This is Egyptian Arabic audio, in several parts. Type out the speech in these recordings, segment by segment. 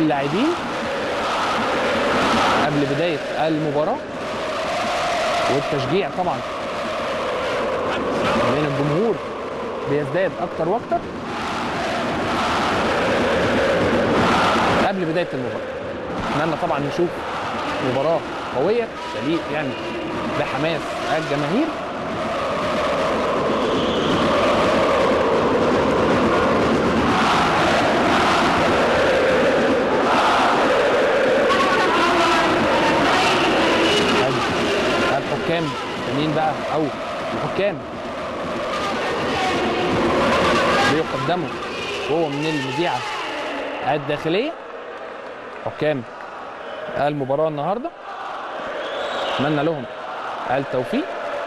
اللاعبين قبل بدايه المباراه والتشجيع طبعا من الجمهور بيزداد اكتر واكتر قبل بدايه المباراه اتمنى طبعا نشوف مباراه قويه تليق يعني بحماس الجماهير أدي الحكام مين بقى او الحكام بيقدموا هو من المذيعه الداخليه حكام المباراه النهارده اتمنى لهم التوفيق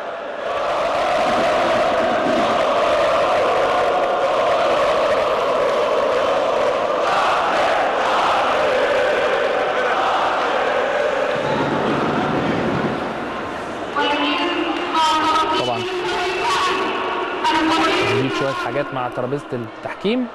طبعا نجيب شويه حاجات مع ترابيزه التحكيم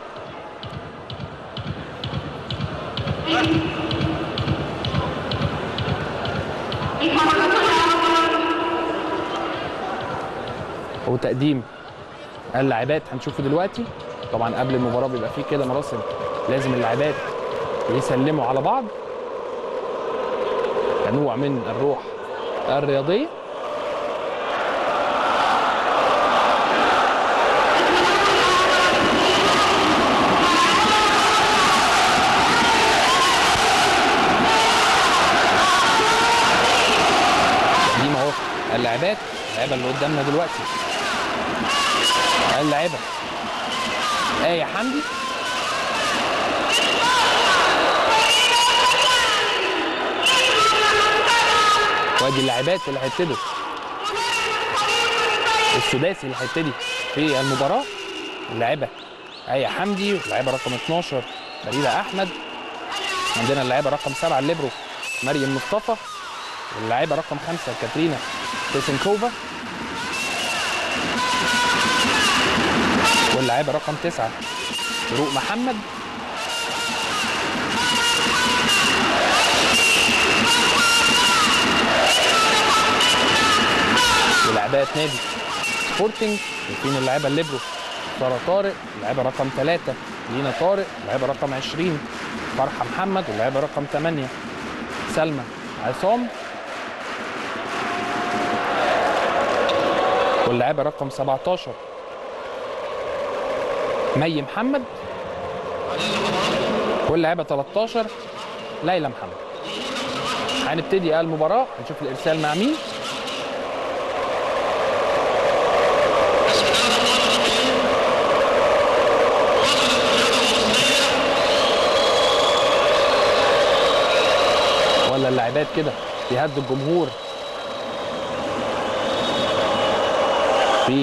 وتقديم اللاعبات هنشوفه دلوقتي طبعا قبل المباراه بيبقى فيه كده مراسم لازم اللاعبات يسلموا على بعض كنوع من الروح الرياضيه تقديم اهو اللاعبات اللعيبه اللي قدامنا دلوقتي اللاعبه آية حمدي وادي اللاعبات اللي هيبتدوا السداسي اللي هيبتدي في المباراة اللاعبة آية حمدي واللاعبة رقم 12 فريدة أحمد عندنا اللاعبة رقم 7 الليبرو مريم مصطفى واللاعبة رقم 5 كاترينا تيسنكوفا واللاعبة رقم 9 فاروق محمد ولاعبات نادي سبورتنج شايفين اللاعبة الليبرو سارة طارق اللاعبة رقم 3 لينا طارق اللاعبة رقم 20 فرحة محمد واللاعبة رقم 8 سلمى عصام واللاعبة رقم 17 مي محمد واللاعبة 13 ليلى محمد هنبتدي المباراة هنشوف الإرسال مع مين ولا اللاعبات كده يهدوا الجمهور في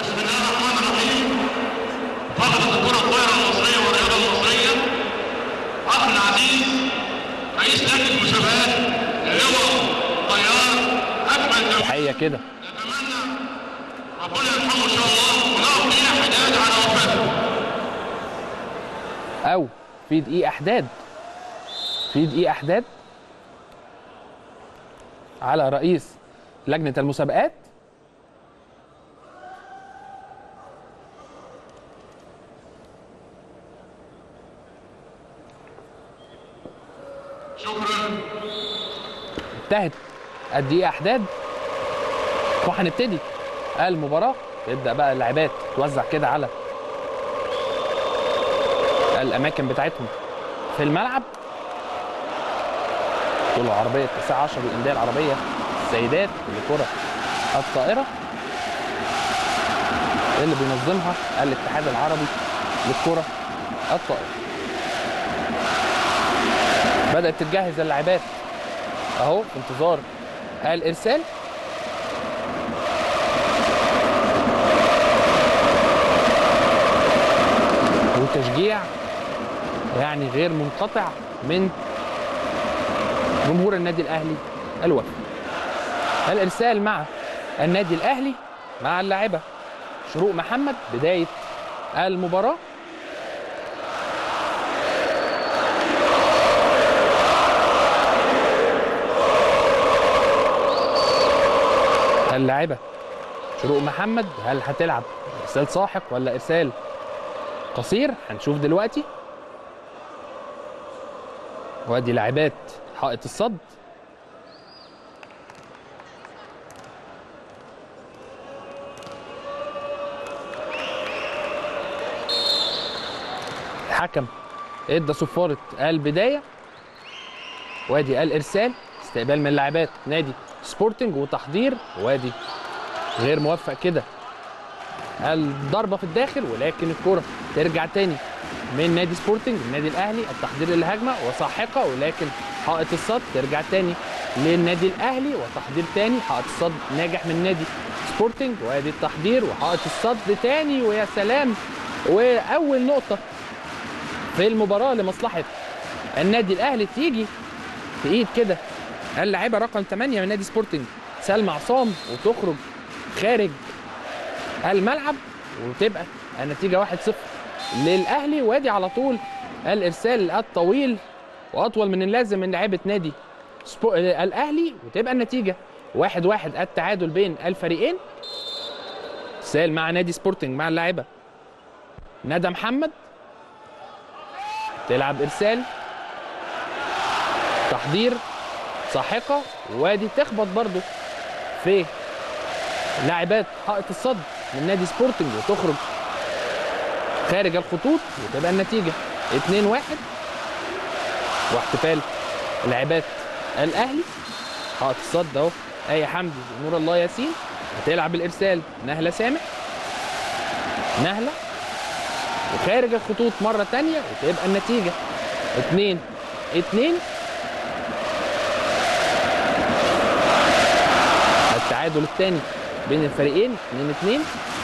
فقدت الكرة الطايرة المصرية والرياضة المصرية أخ العزيز رئيس لجنة المسابقات اللواء طيار أجمل توفيق الحقيقة كده نتمنى ربنا يرحمه إن شاء الله ونقف لينا حداد على وفاته او في دقيقة احداد في دقيقة احداد على رئيس لجنة المسابقات شكرا انتهت الدقيقة احداد وهنبتدي المباراة يبدأ بقى اللاعبات توزع كده على الأماكن بتاعتهم في الملعب بطولة عربية 19 للأندية العربية السيدات لكرة الطائرة اللي بينظمها الاتحاد العربي للكرة الطائرة بدأت تتجهز اللاعبات اهو في انتظار الارسال وتشجيع يعني غير منقطع من جمهور النادي الاهلي الوفي الارسال مع النادي الاهلي مع اللاعبه شروق محمد بدايه المباراه اللاعبة شروق محمد هل هتلعب ارسال ساحق ولا ارسال قصير هنشوف دلوقتي وادي لاعبات حائط الصد الحكم ادى صفاره البدايه وادي الارسال استقبال من لاعبات نادي سبورتنج وتحضير وادي غير موفق كده الضربه في الداخل ولكن الكره ترجع تاني من نادي سبورتنج النادي الاهلي التحضير للهجمه وساحقه ولكن حائط الصد ترجع تاني للنادي الاهلي وتحضير تاني حائط الصد ناجح من نادي سبورتنج وادي التحضير وحائط الصد تاني ويا سلام واول نقطه في المباراه لمصلحه النادي الاهلي تيجي في ايد كده اللاعبه رقم 8 من نادي سبورتنج سلمى عصام وتخرج خارج الملعب وتبقى النتيجه 1-0 للاهلي وادي على طول الارسال الطويل واطول من اللازم من لعيبه نادي سبو... آه، الاهلي وتبقى النتيجه 1-1 واحد واحد التعادل بين الفريقين ارسال مع نادي سبورتنج مع اللاعبه ندى محمد تلعب ارسال تحضير ساحقه وادي تخبط برضو في لاعبات حائط الصد من نادي سبورتنج وتخرج خارج الخطوط وتبقى النتيجه 2 1 واحتفال لاعبات الاهلي حائط الصد اهو اي حمدي ونور الله ياسين هتلعب الارسال نهله سامح نهله وخارج الخطوط مره تانية وتبقى النتيجه 2 2 التعادل الثاني بين الفريقين 2 2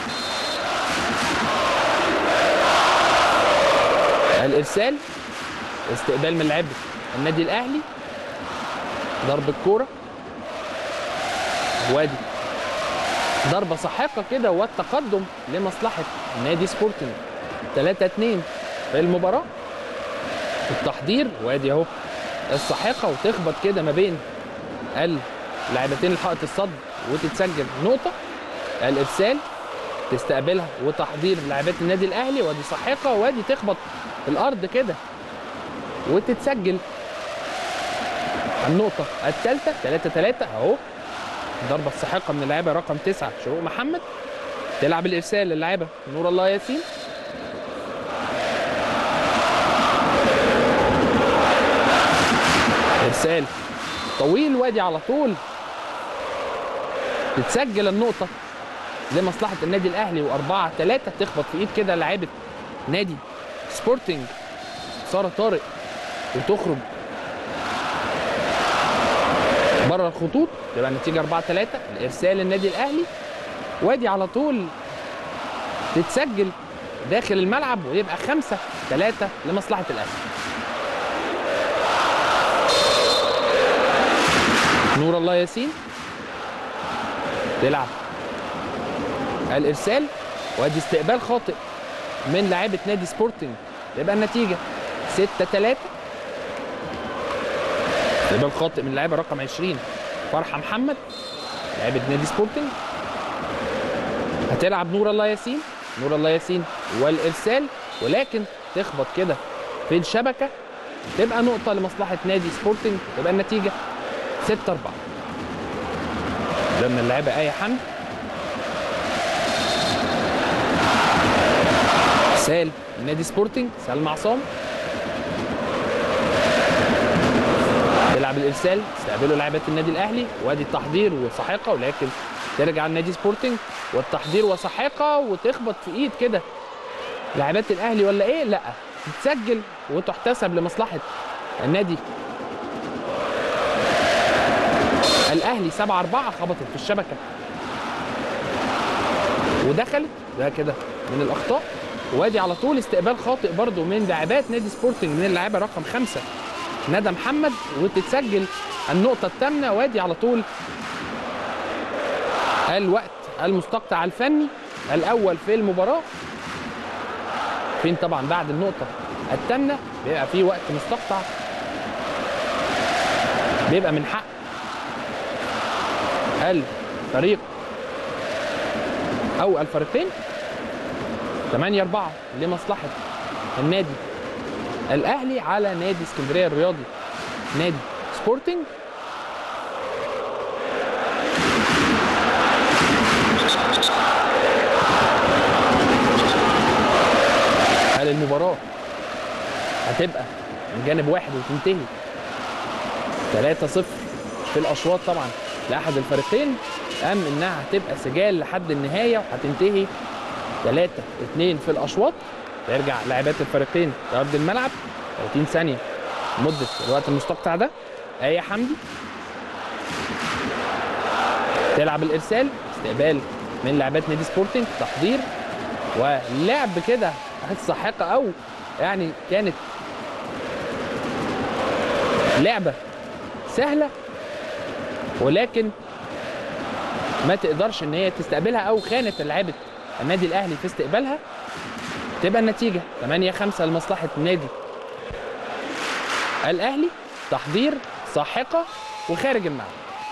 الارسال استقبال من لعيبه النادي الاهلي ضرب الكوره وادي ضربه ساحقه كده والتقدم لمصلحه نادي سبورتنج 3 2 في المباراه التحضير وادي اهو الساحقه وتخبط كده ما بين اللاعبتين الحائط الصد وتتسجل نقطه الارسال تستقبلها وتحضير لاعبات النادي الاهلي وادي ساحقه وادي تخبط الارض كده وتتسجل النقطة الثالثة 3 3 اهو الضربة الساحقة من اللاعبة رقم 9 شروق محمد تلعب الارسال للاعبة نور الله ياسين ارسال طويل وادي على طول تتسجل النقطة لمصلحة النادي الأهلي وأربعة ثلاثة تخبط في إيد كده لاعبة نادي سبورتنج سارة طارق وتخرج بره الخطوط تبقى النتيجة 4 3 الإرسال للنادي الأهلي وادي على طول تتسجل داخل الملعب ويبقى 5 3 لمصلحة الأهلي نور الله ياسين تلعب الارسال وادي استقبال خاطئ من لاعيبه نادي سبورتنج يبقى النتيجه 6 3 استقبال خاطئ من لاعيبه رقم 20 فرحه محمد لاعيبه نادي سبورتنج هتلعب نور الله ياسين نور الله ياسين والارسال ولكن تخبط كده في الشبكه تبقى نقطه لمصلحه نادي سبورتنج تبقى النتيجه 6 4 ضمن اللاعبه ايه حمد سال نادي سبورتنج سلمى عصام تلعب الارسال استقبله لاعبات النادي الاهلي وادي التحضير وساحقه ولكن ترجع النادي سبورتنج والتحضير وساحقه وتخبط في ايد كده لاعبات الاهلي ولا ايه لا تتسجل وتحتسب لمصلحه النادي الاهلي 7 4 خبطت في الشبكه ودخلت ده كده من الاخطاء وادي على طول استقبال خاطئ برضو من لاعبات نادي سبورتنج من اللاعبه رقم خمسة ندى محمد وتتسجل النقطه الثامنه وادي على طول الوقت المستقطع الفني الاول في المباراه فين طبعا بعد النقطه الثامنه بيبقى في وقت مستقطع بيبقى من حق الفريق او الفريقين 8 4 لمصلحه النادي الاهلي على نادي اسكندريه الرياضي نادي سبورتنج هل المباراه هتبقى من جانب واحد وتنتهي 3 0 في الاشواط طبعا لاحد الفريقين ام انها هتبقى سجال لحد النهايه وهتنتهي 3 2 في الاشواط يرجع لاعبات الفريقين لارض الملعب 30 ثانيه مده الوقت المستقطع ده ايه حمدي تلعب الارسال استقبال من لاعبات نادي سبورتنج تحضير ولعب كده ساحقه او يعني كانت لعبه سهله ولكن ما تقدرش ان هي تستقبلها او خانت لعيبه النادي الاهلي في استقبالها تبقى النتيجه 8 5 لمصلحه النادي الاهلي تحضير ساحقه وخارج الملعب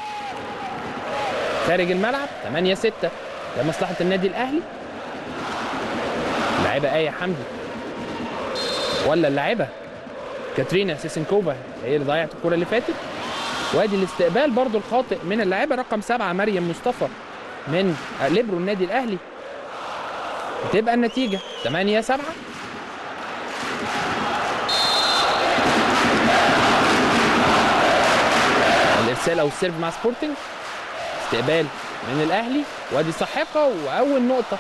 خارج الملعب 8 6 لمصلحه النادي الاهلي لاعبه ايه حمدي ولا اللاعبه كاترينا سيسنكوفا هي اللي ضيعت الكره اللي فاتت وادي الاستقبال برضو الخاطئ من اللاعبه رقم سبعة مريم مصطفى من ليبرو النادي الاهلي تبقى النتيجه 8 7 الارسال او السيرف مع سبورتنج استقبال من الاهلي وادي ساحقه واول نقطه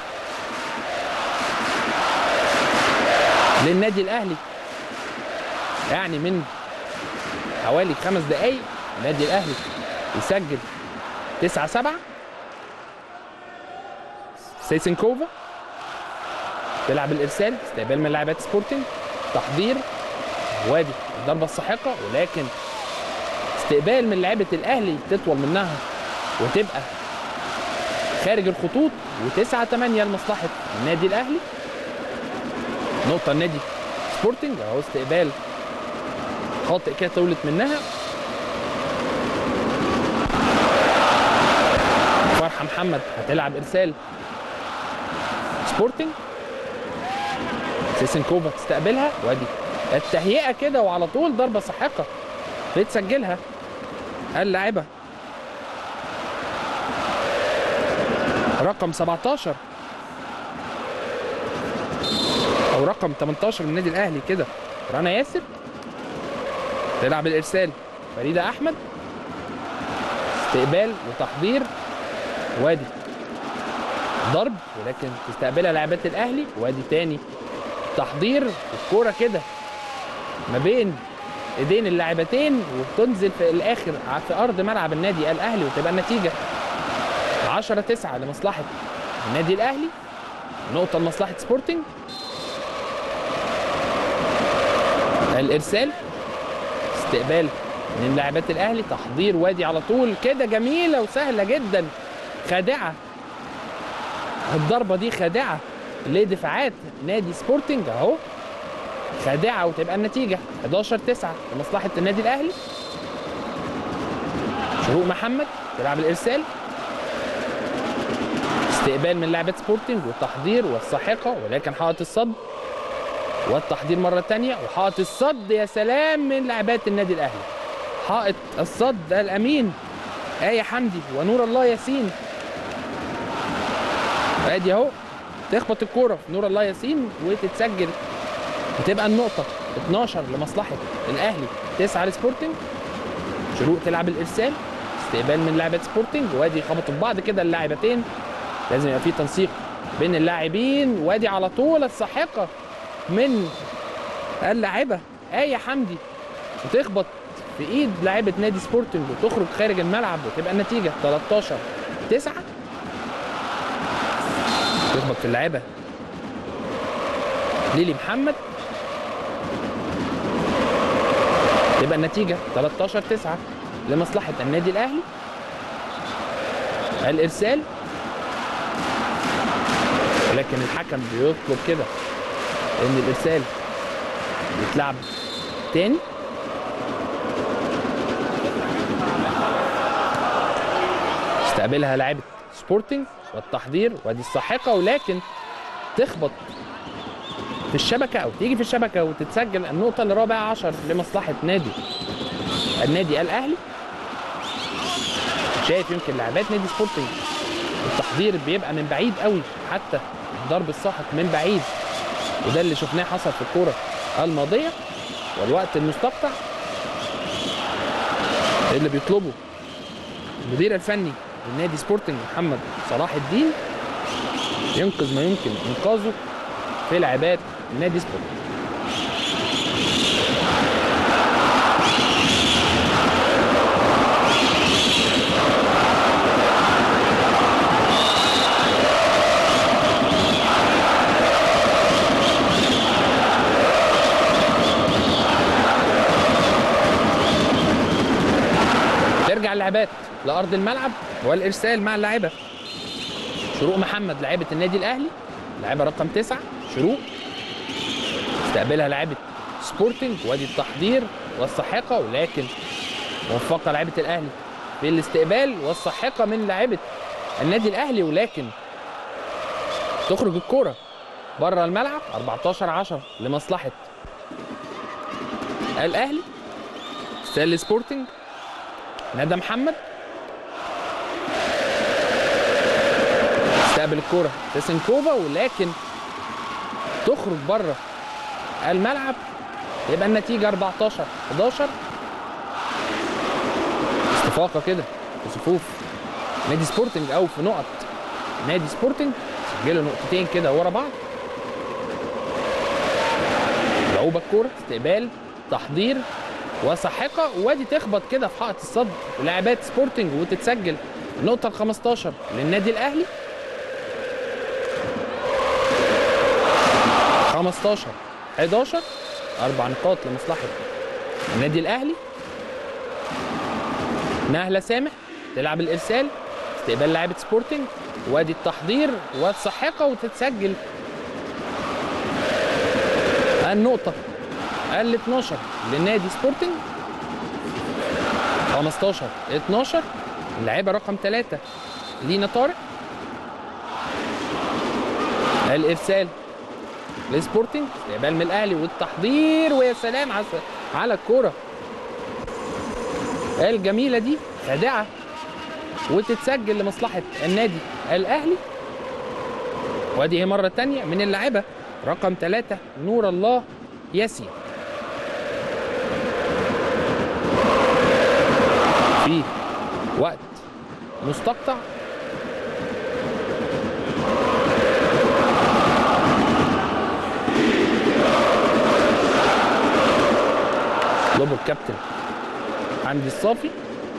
للنادي الاهلي يعني من حوالي خمس دقايق النادي الاهلي يسجل 9 7 سيسنكوفا تلعب الارسال استقبال من لاعبات سبورتنج تحضير وادي الضربه الساحقه ولكن استقبال من لعيبه الاهلي تطول منها وتبقى خارج الخطوط و9 8 لمصلحه النادي الاهلي نقطه النادي سبورتنج اهو استقبال خاطئ كده طولت منها فرحه محمد هتلعب ارسال سبورتنج سيسنكوفا تستقبلها وادي التهيئه كده وعلى طول ضربه ساحقه بتسجلها اللاعبه رقم 17 او رقم 18 من النادي الاهلي كده رنا ياسر تلعب الارسال فريده احمد استقبال وتحضير وادي ضرب ولكن تستقبلها لاعبات الاهلي وادي تاني تحضير الكوره كده ما بين ايدين اللاعبتين وبتنزل في الاخر في ارض ملعب النادي الاهلي وتبقى النتيجه 10 9 لمصلحه النادي الاهلي نقطه لمصلحه سبورتنج الارسال استقبال من لاعبات الاهلي تحضير وادي على طول كده جميله وسهله جدا خادعه الضربه دي خادعه لدفاعات نادي سبورتنج اهو خادعه وتبقى النتيجه 11 9 لمصلحه النادي الاهلي شروق محمد تلعب الارسال استقبال من لاعبات سبورتنج والتحضير والساحقه ولكن حائط الصد والتحضير مره ثانيه وحائط الصد يا سلام من لاعبات النادي الاهلي حائط الصد الامين آية حمدي ونور الله ياسين ادي اهو تخبط الكوره في نور الله ياسين وتتسجل وتبقى النقطه 12 لمصلحه الاهلي 9 لسبورتنج شروق تلعب الارسال استقبال من لاعبات سبورتنج وادي خبطوا في بعض كده اللاعبتين لازم يبقى في تنسيق بين اللاعبين وادي على طول الساحقه من اللاعبه آية حمدي وتخبط في ايد لاعبه نادي سبورتنج وتخرج خارج الملعب وتبقى النتيجه 13 9 تخبط في اللاعبه ليلي محمد تبقى النتيجه 13 9 لمصلحه النادي الاهلي الارسال ولكن الحكم بيطلب كده ان الارسال يتلعب تاني استقبلها لاعبة سبورتنج والتحضير وادي الساحقه ولكن تخبط في الشبكه او تيجي في الشبكه وتتسجل النقطه الرابعه عشر لمصلحه نادي النادي الاهلي شايف يمكن لاعبات نادي سبورتنج التحضير بيبقى من بعيد قوي حتى ضرب الساحق من بعيد وده اللي شفناه حصل في الكوره الماضيه والوقت المستقطع اللي بيطلبه المدير الفني للنادي سبورتنج محمد صلاح الدين ينقذ ما يمكن انقاذه في لعبات نادي سبورتنج ترجع اللعبات لارض الملعب والارسال مع اللاعبه شروق محمد لاعبه النادي الاهلي لاعبه رقم تسعة شروق استقبلها لاعبه سبورتنج وادي التحضير والساحقه ولكن موفقه لاعبه الاهلي في الاستقبال والساحقه من لاعبه النادي الاهلي ولكن تخرج الكره بره الملعب 14 10 لمصلحه الاهلي ستيل سبورتنج ندى محمد استقبل الكرة تسنكوفا ولكن تخرج بره الملعب يبقى النتيجة 14 11 استفاقة كده في صفوف نادي سبورتنج أو في نقط نادي سبورتنج سجلوا نقطتين كده ورا بعض لعوبة الكورة استقبال تحضير وساحقه وادي تخبط كده في حائط الصد لاعبات سبورتنج وتتسجل النقطة ال 15 للنادي الأهلي 15 11 أربع نقاط لمصلحة النادي الأهلي نهلة سامح تلعب الإرسال استقبال لاعبة سبورتنج وادي التحضير والساحقة وتتسجل النقطة ال 12 لنادي سبورتنج 15 12 اللاعبة رقم 3 لينا طارق الارسال لسبورتنج استقبال من الاهلي والتحضير ويا سلام على على الكوره الجميله دي خادعه وتتسجل لمصلحه النادي الاهلي وادي هي مره تانية من اللاعبه رقم 3 نور الله ياسين في وقت مستقطع يطلبه الكابتن عندي الصافي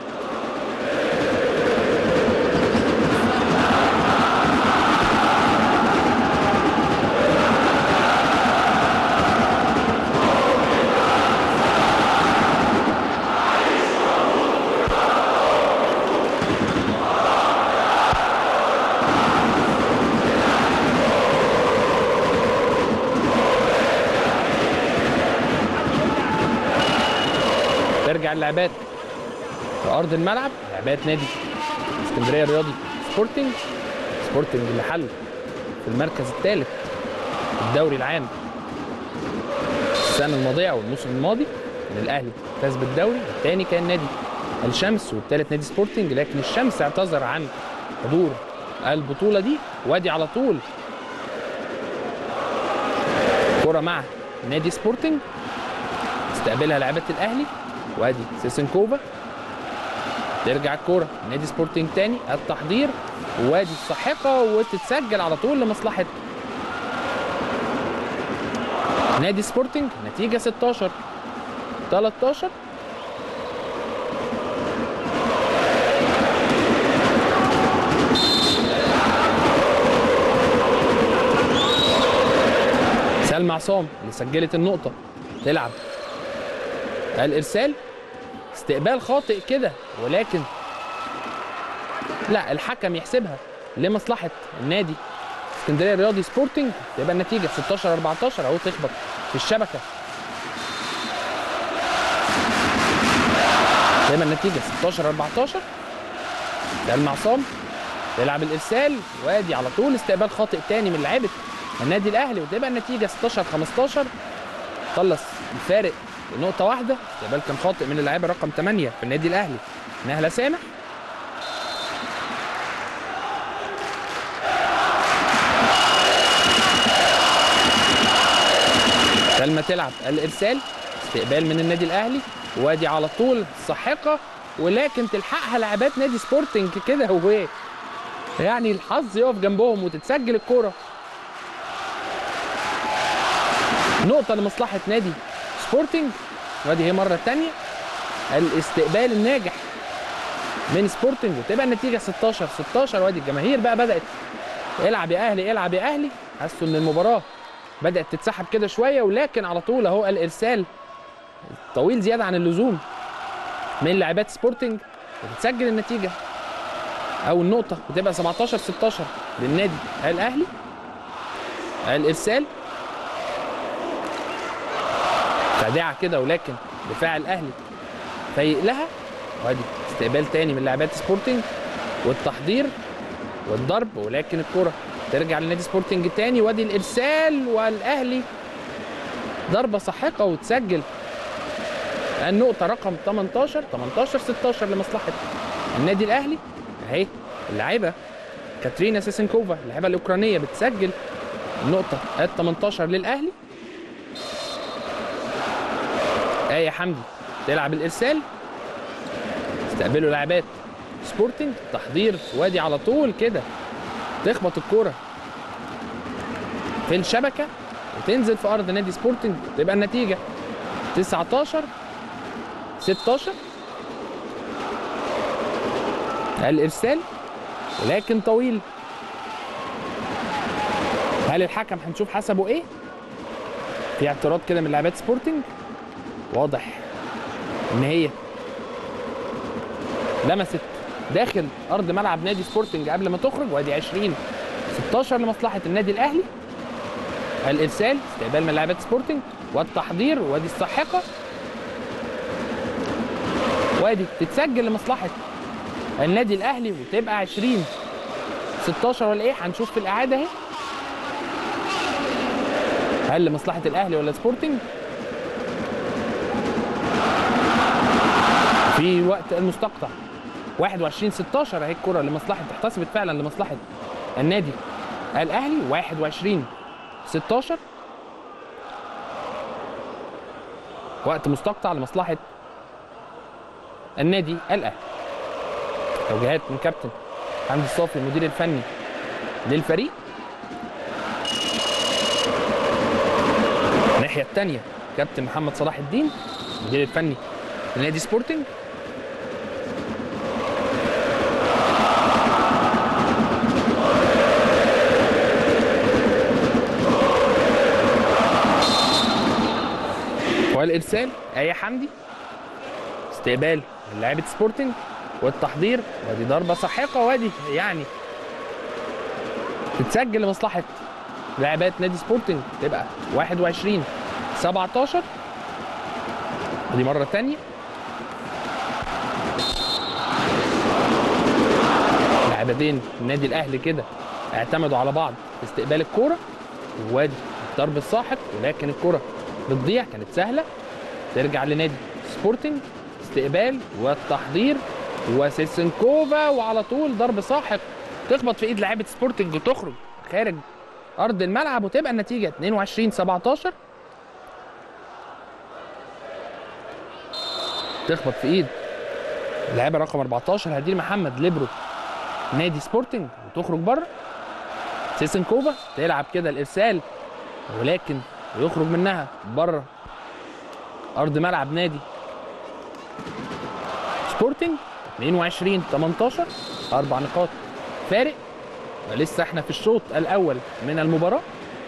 ترجع اللعبات لارض الملعب لعبات نادي اسكندريه الرياضي سبورتنج سبورتنج اللي حل في المركز الثالث في الدوري العام السنه الماضيه او الموسم الماضي ان الاهلي فاز بالدوري الثاني كان نادي الشمس والثالث نادي سبورتنج لكن الشمس اعتذر عن حضور البطوله دي وادي على طول كره مع نادي سبورتنج استقبلها لعبه الاهلي وادي سيسنكوفا ترجع الكوره نادي سبورتنج تاني التحضير وادي الساحقه وتتسجل على طول لمصلحه نادي سبورتنج نتيجه 16 13 سلمى عصام اللي سجلت النقطه تلعب الارسال استقبال خاطئ كده ولكن لا الحكم يحسبها لمصلحه النادي اسكندريه الرياضي سبورتنج تبقى النتيجه 16 14 اهو تخبط في الشبكه تبقى النتيجه 16 14 سلمى عصام تلعب الارسال وادي على طول استقبال خاطئ تاني من لعيبه النادي الاهلي وتبقى النتيجه 16 15 خلص الفارق نقطه واحده استقبال كان خاطئ من اللاعيبه رقم 8 في النادي الاهلي نهله سامح سلمى تلعب الارسال استقبال من النادي الاهلي وادي على طول ساحقه ولكن تلحقها لاعبات نادي سبورتنج كده هو يعني الحظ يقف جنبهم وتتسجل الكوره نقطه لمصلحه نادي سبورتنج وادي هي مره تانية الاستقبال الناجح من سبورتنج وتبقى النتيجه 16 16 وادي الجماهير بقى بدات العب يا اهلي العب يا اهلي حسوا ان المباراه بدات تتسحب كده شويه ولكن على طول اهو الارسال طويل زياده عن اللزوم من لاعبات سبورتنج وتسجل النتيجه او النقطه وتبقى 17 16 للنادي الاهلي الارسال خادعه كده ولكن دفاع الاهلي فايق لها وادي استقبال تاني من لاعبات سبورتنج والتحضير والضرب ولكن الكره ترجع لنادي سبورتنج تاني وادي الارسال والاهلي ضربه ساحقه وتسجل النقطه رقم 18 18 16 لمصلحه النادي الاهلي اهي اللاعبه كاترينا سيسنكوفا اللاعبه الاوكرانيه بتسجل النقطه ال 18 للاهلي آية حمدي تلعب الارسال استقبلوا لاعبات سبورتنج تحضير وادي على طول كده تخبط الكوره في الشبكه وتنزل في ارض نادي سبورتنج تبقى النتيجه 19 16 الارسال ولكن طويل هل الحكم هنشوف حسبه ايه في اعتراض كده من لاعبات سبورتنج واضح ان هي لمست داخل ارض ملعب نادي سبورتنج قبل ما تخرج وادي 20 16 لمصلحه النادي الاهلي الارسال استقبال من لاعبات سبورتنج والتحضير وادي الساحقه وادي تتسجل لمصلحه النادي الاهلي وتبقى 20 16 ولا ايه هنشوف في الاعاده اهي هل لمصلحه الاهلي ولا سبورتنج في وقت المستقطع 21 16 اهي الكره لمصلحه احتسبت فعلا لمصلحه النادي الاهلي 21 16 وقت مستقطع لمصلحه النادي الاهلي توجيهات من كابتن حمدي الصافي المدير الفني للفريق الناحيه الثانيه كابتن محمد صلاح الدين المدير الفني لنادي سبورتنج والارسال اي حمدي استقبال من لاعيبه سبورتنج والتحضير وادي ضربه ساحقه وادي يعني تتسجل لمصلحه لاعبات نادي سبورتنج تبقى 21 17 دي مره ثانيه لاعبتين النادي الاهلي كده اعتمدوا على بعض في استقبال الكوره وادي الضرب الساحق ولكن الكره بتضيع كانت سهله ترجع لنادي سبورتنج استقبال والتحضير وسيسنكوفا وعلى طول ضرب ساحق تخبط في ايد لاعيبه سبورتنج وتخرج خارج ارض الملعب وتبقى النتيجه 22 17 تخبط في ايد اللاعبه رقم 14 هدير محمد ليبرو نادي سبورتنج وتخرج بره سيسنكوفا تلعب كده الارسال ولكن ويخرج منها بره ارض ملعب نادي سبورتنج 22 18 اربع نقاط فارق ولسه احنا في الشوط الاول من المباراه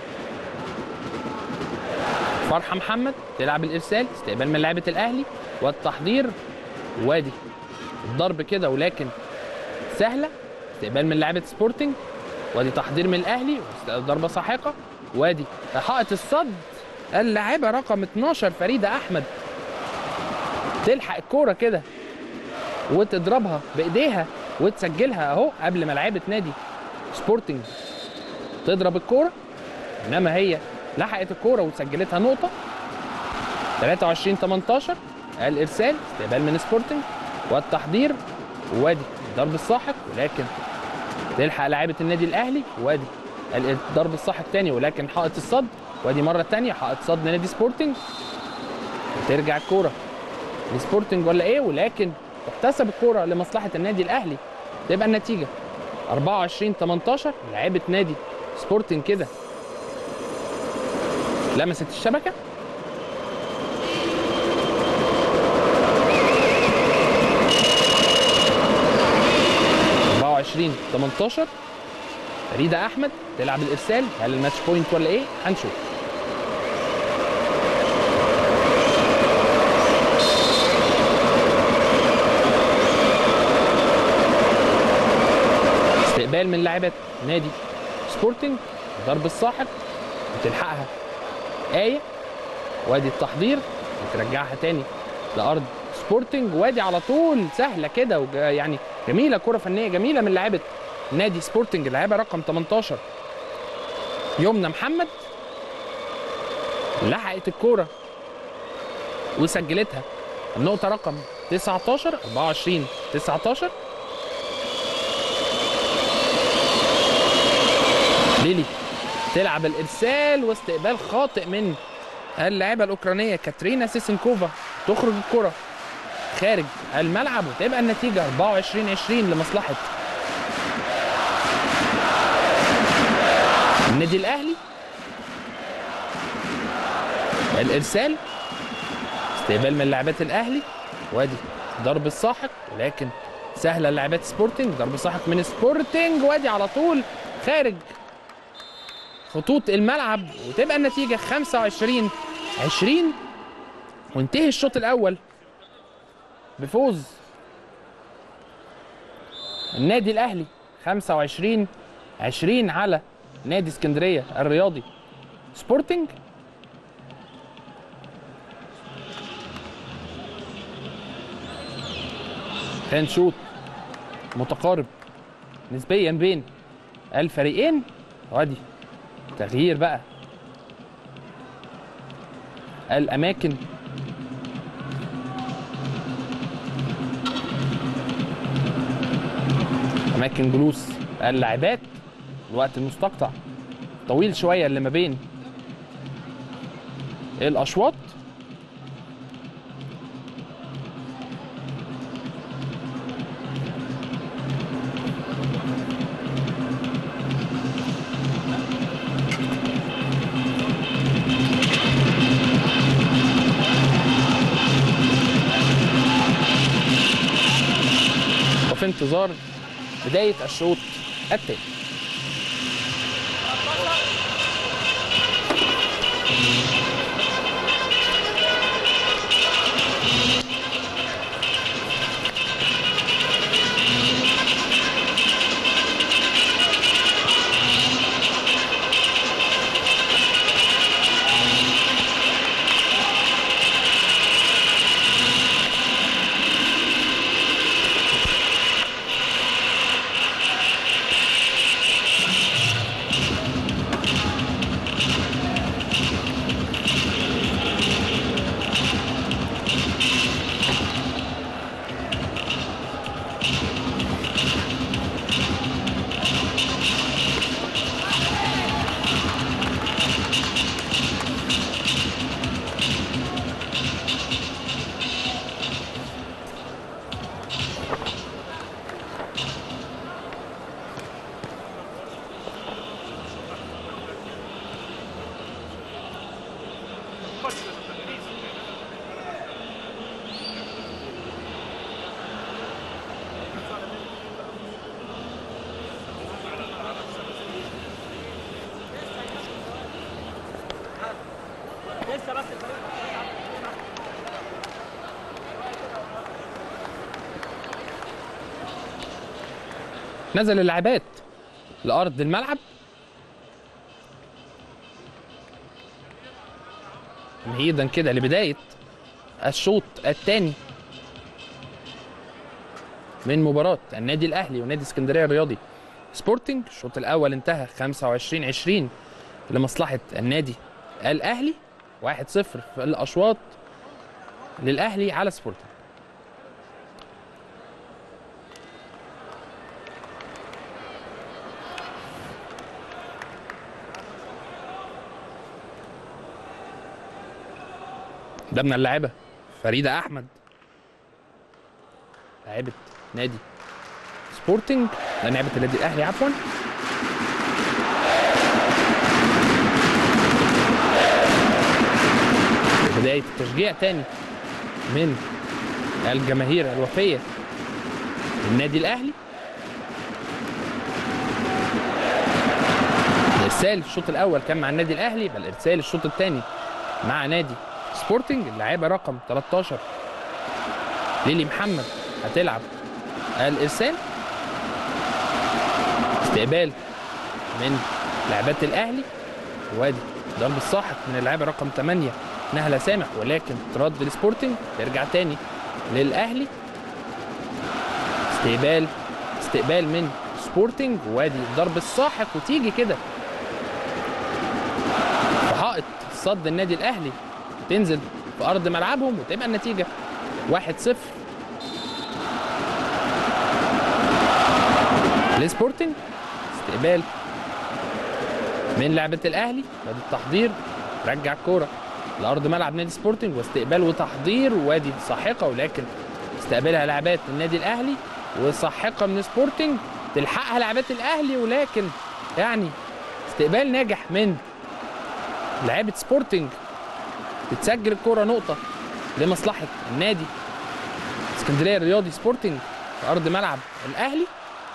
فرحه محمد تلعب الارسال استقبال من لعيبه الاهلي والتحضير وادي الضرب كده ولكن سهله استقبال من لعيبه سبورتنج وادي تحضير من الاهلي ضربه ساحقه وادي حائط الصد اللاعبه رقم 12 فريده احمد تلحق الكوره كده وتضربها بايديها وتسجلها اهو قبل ما لعيبه نادي سبورتنج تضرب الكوره انما هي لحقت الكوره وسجلتها نقطه 23 18 الارسال استقبال من سبورتنج والتحضير وادي الضرب الساحق ولكن تلحق لاعيبه النادي الاهلي وادي الضرب الساحق تاني ولكن حائط الصد وادي مره تانية حائط صد نادي سبورتنج وترجع الكوره لسبورتنج ولا ايه ولكن تحتسب الكوره لمصلحه النادي الاهلي تبقى النتيجه 24 18 لعيبه نادي سبورتنج كده لمست الشبكه أربعة وعشرين 18 فريدة أحمد تلعب الإرسال هل الماتش بوينت ولا إيه؟ هنشوف استقبال من لاعبة نادي سبورتنج ضرب الساحق وتلحقها آية وادي التحضير وترجعها تاني لأرض سبورتنج وادي على طول سهلة كده وج- يعني جميلة كرة فنية جميلة من لاعبة نادي سبورتنج اللاعبة رقم 18 يمنى محمد لحقت الكورة وسجلتها النقطة رقم 19 24 19 ليلي تلعب الارسال واستقبال خاطئ من اللاعبه الاوكرانيه كاترينا سيسنكوفا تخرج الكره خارج الملعب وتبقى النتيجه 24 20 لمصلحه النادي الاهلي الارسال استقبال من لاعبات الاهلي وادي ضرب الساحق ولكن سهله لاعبات سبورتنج ضرب ساحق من سبورتنج وادي على طول خارج خطوط الملعب وتبقى النتيجة 25 20 وانتهي الشوط الأول بفوز النادي الأهلي 25 20 على نادي اسكندرية الرياضي سبورتنج كان شوط متقارب نسبيا بين الفريقين وادي تغيير بقى الاماكن اماكن جلوس اللاعبات الوقت المستقطع طويل شويه اللي ما بين الاشواط وفي انتظار بداية الشوط الثاني نزل اللاعبات لأرض الملعب تمهيدا كده لبداية الشوط الثاني من مباراة النادي الأهلي ونادي اسكندرية الرياضي سبورتنج الشوط الأول انتهى 25 20 لمصلحة النادي الأهلي 1-0 في الأشواط للأهلي على سبورتنج ده من اللاعبة فريدة أحمد لاعبة نادي سبورتنج لا لعبة النادي الأهلي عفوا بداية التشجيع تاني من الجماهير الوفية للنادي الأهلي الإرسال الشوط الأول كان مع النادي الأهلي بل الإرسال الشوط الثاني مع نادي سبورتنج اللاعبة رقم 13 ليلي محمد هتلعب الإرسال استقبال من لاعبات الأهلي وادي ضرب الساحق من اللاعبة رقم 8 نهلة سامح ولكن ترد لسبورتنج ترجع تاني للأهلي استقبال استقبال من سبورتنج وادي ضرب الساحق وتيجي كده في حائط صد النادي الأهلي تنزل في أرض ملعبهم وتبقى النتيجة 1-0 لسبورتنج استقبال من لعبة الأهلي بعد التحضير رجع الكورة لأرض ملعب نادي سبورتنج واستقبال وتحضير وادي ساحقة ولكن استقبلها لاعبات النادي الأهلي وساحقة من سبورتنج تلحقها لاعبات الأهلي ولكن يعني استقبال ناجح من لعيبة سبورتنج تتسجل الكرة نقطة لمصلحة النادي اسكندرية الرياضي سبورتنج في أرض ملعب الأهلي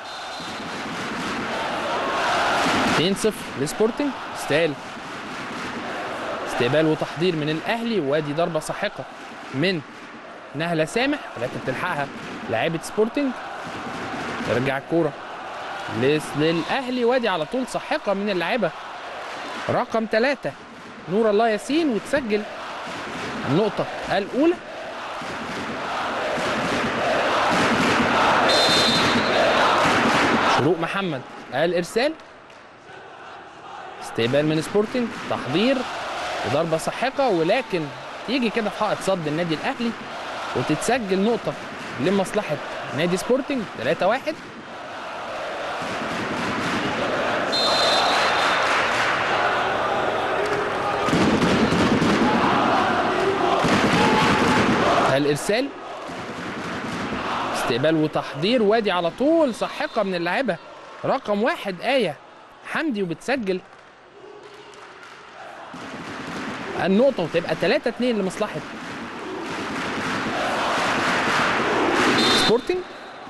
2-0 لسبورتنج استقبال استقبال وتحضير من الأهلي وادي ضربة ساحقة من نهلة سامح ولكن تلحقها لاعيبة سبورتنج ترجع الكورة لس- للأهلي وادي على طول ساحقة من اللاعبة رقم ثلاثة نور الله ياسين وتسجل النقطة الأولى شروق محمد الإرسال استقبال من سبورتنج تحضير وضربة ساحقة ولكن يجي كده في حائط صد النادي الأهلي وتتسجل نقطة لمصلحة نادي سبورتنج 3-1 الإرسال استقبال وتحضير وادي على طول ساحقة من اللاعبة رقم واحد آية حمدي وبتسجل النقطة وتبقى 3 2 لمصلحة سبورتنج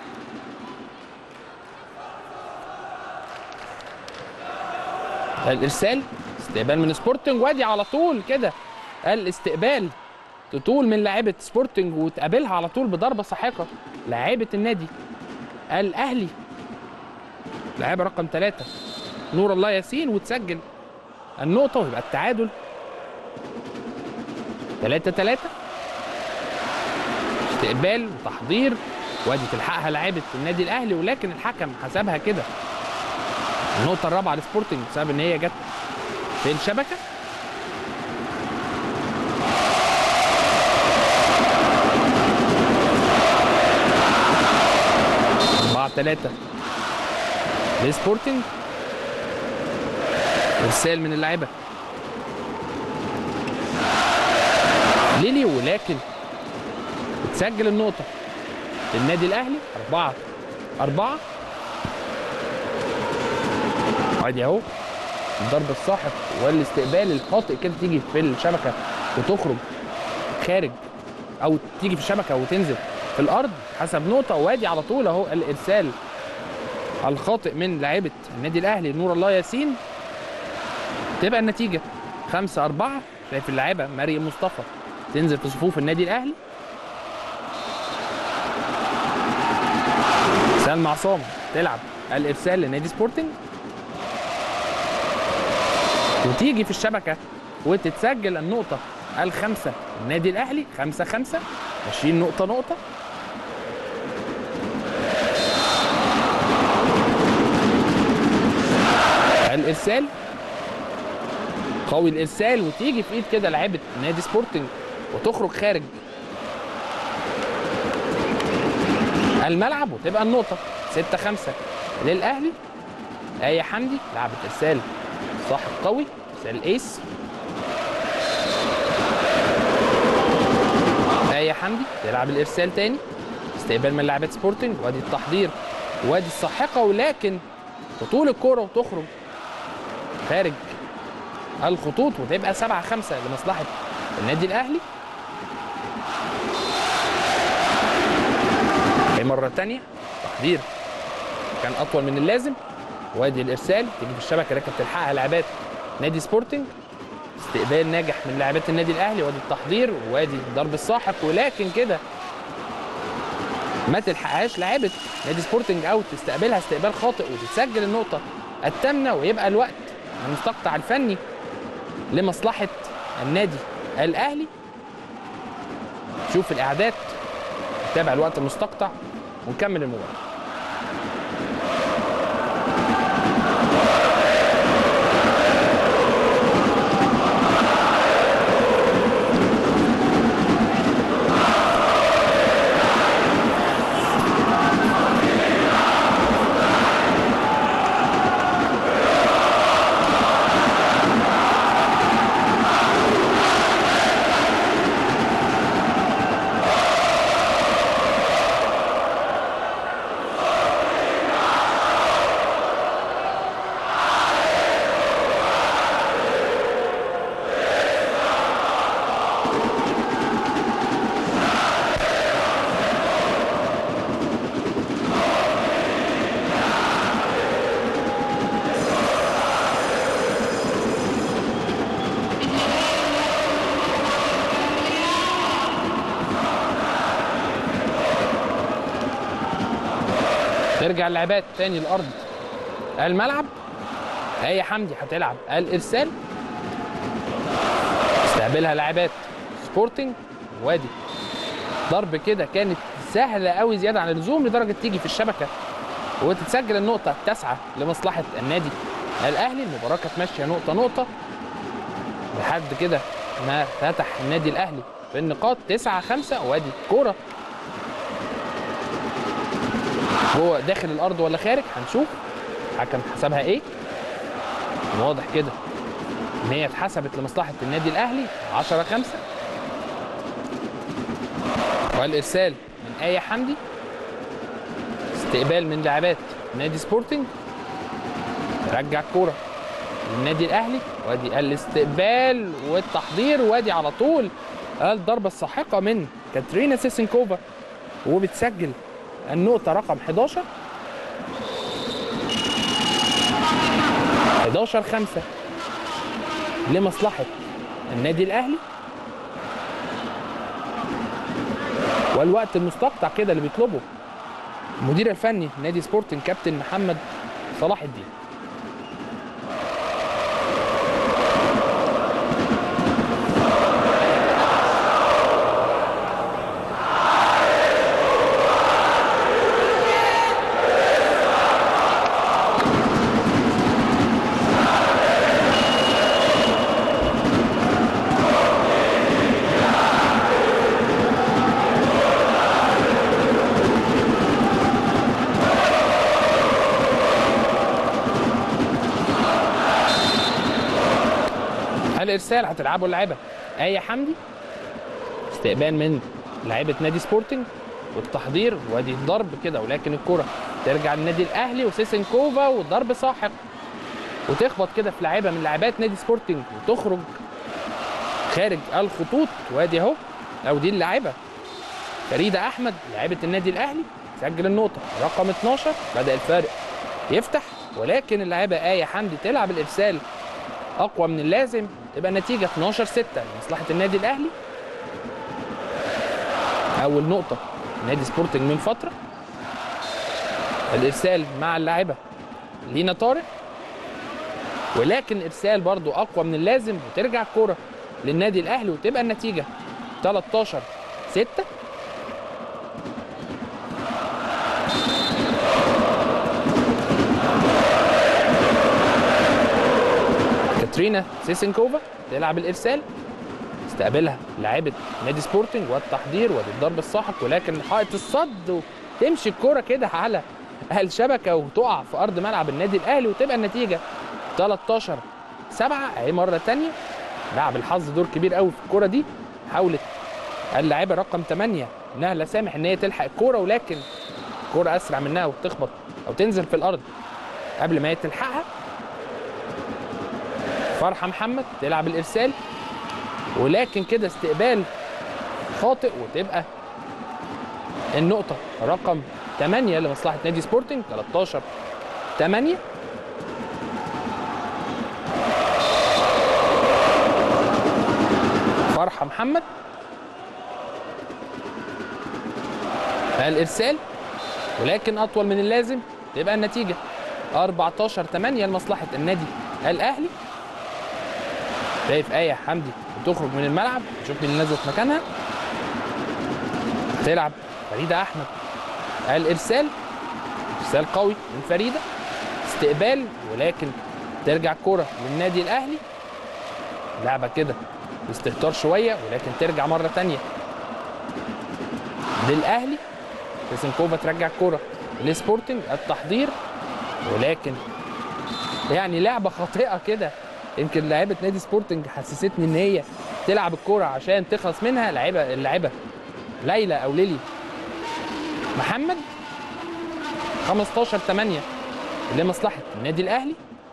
الارسال استقبال من سبورتنج وادي على طول كده الاستقبال تطول من لاعيبه سبورتنج وتقابلها على طول بضربه ساحقه لاعيبه النادي الاهلي لاعيبه رقم ثلاثة نور الله ياسين وتسجل النقطه ويبقى التعادل 3 3 استقبال وتحضير وادي تلحقها لاعيبه النادي الاهلي ولكن الحكم حسبها كده النقطه الرابعه لسبورتنج بسبب ان هي جت في الشبكه أربعة ثلاثة لسبورتنج إرسال من اللاعبة ليلي ولكن تسجل النقطة للنادي الأهلي أربعة أربعة عادي أهو الضرب الساحق والاستقبال الخاطئ كده تيجي في الشبكة وتخرج خارج أو تيجي في الشبكة وتنزل في الأرض حسب نقطة وادي على طول أهو الإرسال الخاطئ من لاعيبة النادي الأهلي نور الله ياسين تبقى النتيجة خمسة أربعة شايف اللاعبة مريم مصطفى تنزل في صفوف النادي الأهلي سلمى عصام تلعب الإرسال لنادي سبورتنج وتيجي في الشبكة وتتسجل النقطة الخمسة النادي الأهلي خمسة خمسة ماشيين نقطة نقطة الارسال قوي الارسال وتيجي في ايد كده لعيبه نادي سبورتنج وتخرج خارج الملعب وتبقى النقطه 6 5 للاهلي آية حمدي لعبت ارسال صاحب قوي ارسال ايس آية حمدي تلعب الارسال تاني استقبال من لاعبات سبورتنج وادي التحضير وادي الساحقه ولكن تطول الكوره وتخرج خارج الخطوط وتبقى 7 5 لمصلحه النادي الاهلي في مره تانية تحضير كان اطول من اللازم وادي الارسال تيجي في الشبكه لكن تلحقها لاعبات نادي سبورتنج استقبال ناجح من لاعبات النادي الاهلي وادي التحضير وادي ضرب الساحق ولكن كده ما تلحقهاش لعيبه نادي سبورتنج اوت تستقبلها استقبال خاطئ وتتسجل النقطه الثامنه ويبقى الوقت المستقطع الفني لمصلحه النادي الاهلي شوف الاعداد نتابع الوقت المستقطع ونكمل المباراه ترجع اللعبات تاني الارض الملعب هي حمدي هتلعب الارسال استقبلها لاعبات سبورتنج وادي ضرب كده كانت سهله قوي زياده عن اللزوم لدرجه تيجي في الشبكه وتتسجل النقطه التاسعه لمصلحه النادي الاهلي المباراه كانت ماشيه نقطه نقطه لحد كده ما فتح النادي الاهلي في النقاط 9 5 وادي كوره جوه داخل الارض ولا خارج هنشوف حكم حسبها ايه واضح كده ان هي اتحسبت لمصلحه النادي الاهلي 10 5 والارسال من ايه حمدي استقبال من لاعبات نادي سبورتنج رجع الكوره للنادي الاهلي وادي الاستقبال والتحضير وادي على طول الضربه الساحقه من كاترينا سيسنكوفا وبتسجل النقطة رقم 11 11 5 لمصلحة النادي الأهلي والوقت المستقطع كده اللي بيطلبه المدير الفني نادي سبورتنج كابتن محمد صلاح الدين الارسال هتلعبه اللعيبه ايه حمدي استقبال من لعيبه نادي سبورتنج والتحضير وادي ضرب كده ولكن الكره ترجع للنادي الاهلي وسيسنكوفا وضرب ساحق وتخبط كده في لعيبه من لاعبات نادي سبورتنج وتخرج خارج الخطوط وادي اهو او دي اللاعبه فريده احمد لاعبه النادي الاهلي سجل النقطه رقم 12 بدا الفارق يفتح ولكن اللاعبه ايه حمدي تلعب الارسال اقوى من اللازم تبقى النتيجه 12 6 لمصلحه النادي الاهلي اول نقطه نادي سبورتنج من فتره الارسال مع اللاعبه لينا طارق ولكن ارسال برضو اقوى من اللازم وترجع الكوره للنادي الاهلي وتبقى النتيجه 13 6 كاترينا سيسنكوفا تلعب الارسال استقبلها لاعبة نادي سبورتنج والتحضير وادي الضرب الساحق ولكن حائط الصد وتمشي الكرة كده على الشبكة وتقع في أرض ملعب النادي الأهلي وتبقى النتيجة 13 7 أهي مرة تانية لعب الحظ دور كبير قوي في الكرة دي حاولت اللاعبة رقم 8 نهلة سامح إن هي تلحق الكرة ولكن الكرة أسرع منها وتخبط أو تنزل في الأرض قبل ما هي تلحقها فرحة محمد تلعب الإرسال ولكن كده استقبال خاطئ وتبقى النقطة رقم 8 لمصلحة نادي سبورتنج 13 8 فرحة محمد الإرسال ولكن أطول من اللازم تبقى النتيجة 14 8 لمصلحة النادي الأهلي شايف آية حمدي بتخرج من الملعب نشوف مين اللي نزلت مكانها تلعب فريدة أحمد الإرسال إرسال قوي من فريدة استقبال ولكن ترجع الكرة للنادي الأهلي لعبة كده باستهتار شوية ولكن ترجع مرة تانية للأهلي سيسنكوفا ترجع الكرة لسبورتنج التحضير ولكن يعني لعبة خاطئة كده يمكن لعيبة نادي سبورتنج حسستني ان هي تلعب الكرة عشان تخلص منها لعيبة اللاعبة ليلى او ليلي محمد 15 8 لمصلحة النادي الاهلي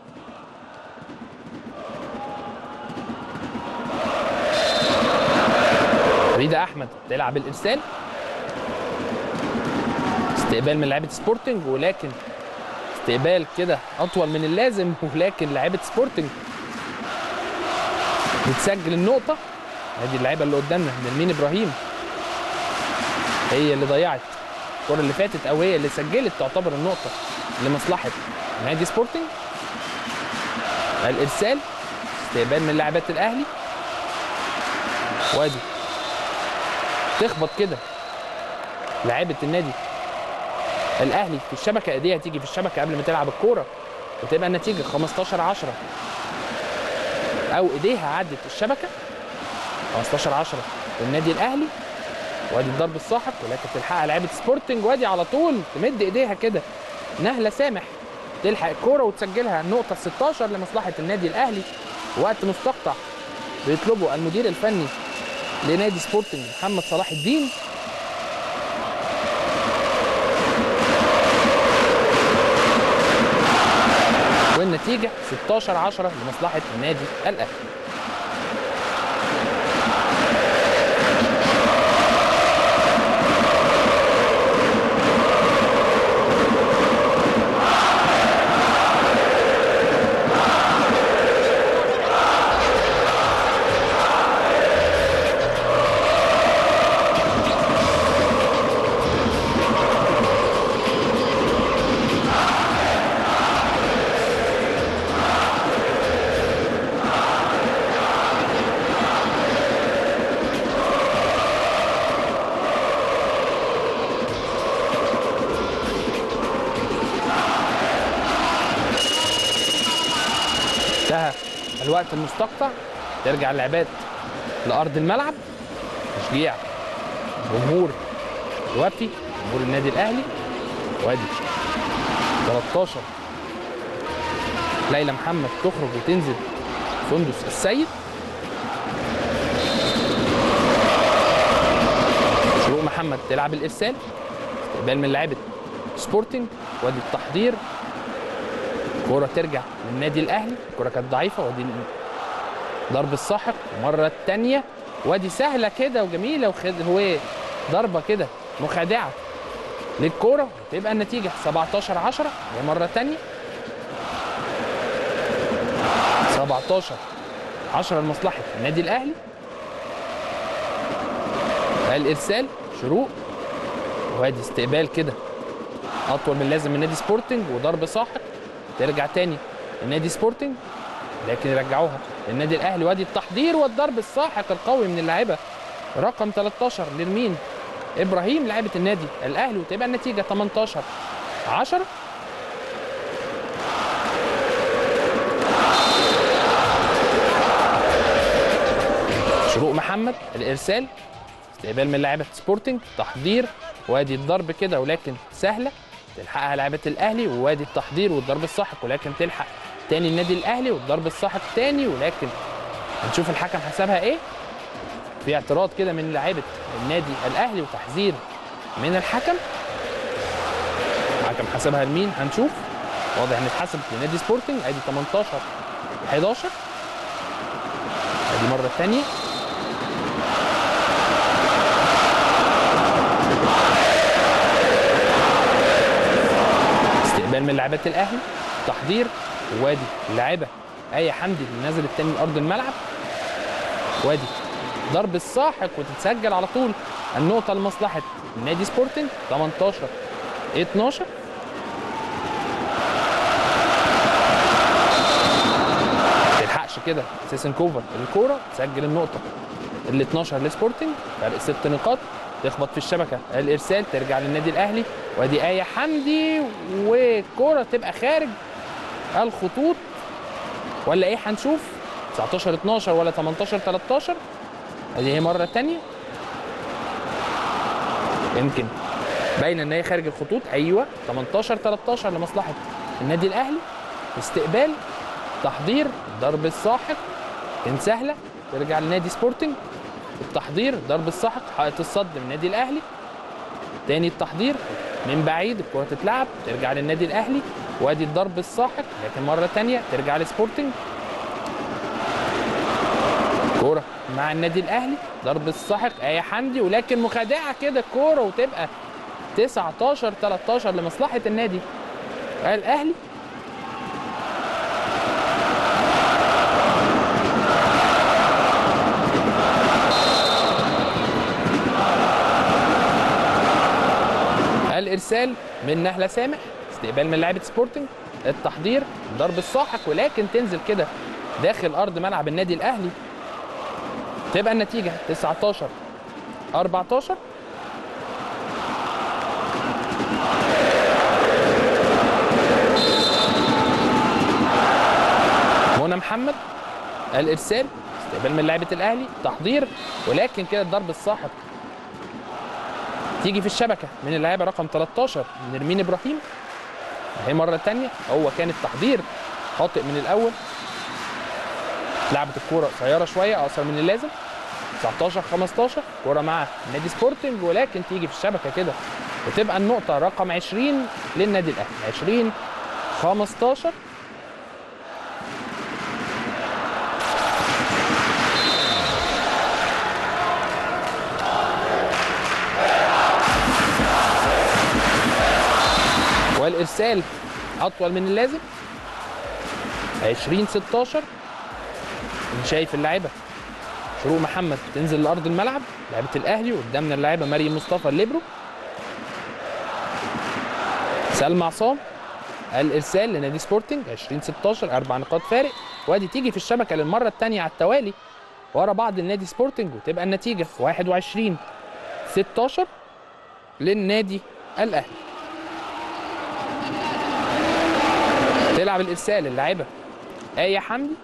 فريدة احمد تلعب الارسال استقبال من لعيبة سبورتنج ولكن استقبال كده اطول من اللازم ولكن لعيبة سبورتنج بتسجل النقطة ادي اللعيبة اللي قدامنا نرمين ابراهيم هي اللي ضيعت الكرة اللي فاتت او هي اللي سجلت تعتبر النقطة لمصلحة نادي سبورتنج الارسال استقبال من لاعبات الاهلي وادي تخبط كده لاعبة النادي الاهلي في الشبكة ايديها تيجي في الشبكة قبل ما تلعب الكورة وتبقى النتيجة 15 10 او ايديها عدت الشبكه 15 10 للنادي الاهلي وادي الضرب الساحق ولكن تلحقها لعيبه سبورتنج وادي على طول تمد ايديها كده نهله سامح تلحق الكوره وتسجلها النقطه 16 لمصلحه النادي الاهلي وقت مستقطع بيطلبه المدير الفني لنادي سبورتنج محمد صلاح الدين والنتيجه 16 10 لمصلحه النادي الاهلي انتهى الوقت المستقطع ترجع اللعبات لارض الملعب تشجيع جمهور الوفي جمهور النادي الاهلي وادي 13 ليلى محمد تخرج وتنزل سندس السيد شروق محمد تلعب الارسال استقبال من لاعبه سبورتنج وادي التحضير كرة ترجع للنادي الاهلي الكرة كانت ضعيفة وادي ضرب الساحق المرة الثانية وادي سهلة كده وجميلة وخد هو ضربة كده مخادعة للكرة تبقى النتيجة 17 10 هي مرة ثانية 17 10 لمصلحة النادي الاهلي الارسال شروق وادي استقبال كده اطول من لازم من نادي سبورتنج وضرب ساحق ترجع تاني النادي سبورتنج لكن يرجعوها للنادي الاهلي وادي التحضير والضرب الساحق القوي من اللاعبه رقم 13 نرمين ابراهيم لاعبه النادي الاهلي وتبقى النتيجه 18 10 17 شروق محمد الارسال استقبال من لاعيبه سبورتنج تحضير وادي الضرب كده ولكن سهله تلحقها لاعيبه الاهلي وادي التحضير والضرب الساحق ولكن تلحق تاني النادي الاهلي والضرب الساحق تاني ولكن هنشوف الحكم حسبها ايه في اعتراض كده من لاعيبه النادي الاهلي وتحذير من الحكم الحكم حسبها لمين هنشوف واضح ان اتحسبت لنادي سبورتنج ادي 18 11 ادي مره ثانيه استقبال من لاعبات الاهلي تحضير وادي اللاعبه ايه حمدي اللي نزلت تاني لارض الملعب وادي ضرب الساحق وتتسجل على طول النقطه لمصلحه نادي سبورتنج 18 12 تلحقش كده سيسن كوفر الكوره تسجل النقطه ال 12 لسبورتنج فرق ست نقاط تخبط في الشبكه الارسال ترجع للنادي الاهلي وادي ايه حمدي وكوره تبقى خارج الخطوط ولا ايه هنشوف 19 12 ولا 18 13 ادي هي مره ثانيه يمكن باينه ان هي خارج الخطوط ايوه 18 13 لمصلحه النادي الاهلي استقبال تحضير ضرب الساحق كان سهله ترجع لنادي سبورتنج التحضير ضرب الساحق حائط الصد من النادي الاهلي تاني التحضير من بعيد الكره تتلعب ترجع للنادي الاهلي وادي الضرب الساحق لكن مره تانية ترجع لسبورتنج كوره مع النادي الاهلي ضرب الساحق ايه حمدي ولكن مخادعه كده الكوره وتبقى 19 13 لمصلحه النادي الاهلي الارسال من نهله سامح استقبال من لاعيبه سبورتنج التحضير ضرب الساحق ولكن تنزل كده داخل ارض ملعب النادي الاهلي تبقى النتيجه 19 14 منى محمد الارسال استقبال من لاعيبه الاهلي تحضير ولكن كده الضرب الساحق تيجي في الشبكه من اللاعيبه رقم 13 نرمين ابراهيم هي مره ثانيه هو كان التحضير خاطئ من الاول لعبت الكوره قصيره شويه اقصر من اللازم 19 15 كوره مع نادي سبورتنج ولكن تيجي في الشبكه كده وتبقى النقطه رقم 20 للنادي الاهلي 20 15 والارسال اطول من اللازم 20 16 شايف اللعيبه شروق محمد تنزل لارض الملعب لعيبه الاهلي وقدامنا اللاعبه مريم مصطفى الليبرو سلمى عصام الارسال لنادي سبورتنج 20 16 اربع نقاط فارق وادي تيجي في الشبكه للمره الثانيه على التوالي ورا بعض النادي سبورتنج وتبقى النتيجه 21 16 للنادي الاهلي تلعب الارسال اللاعبه ايه حمدي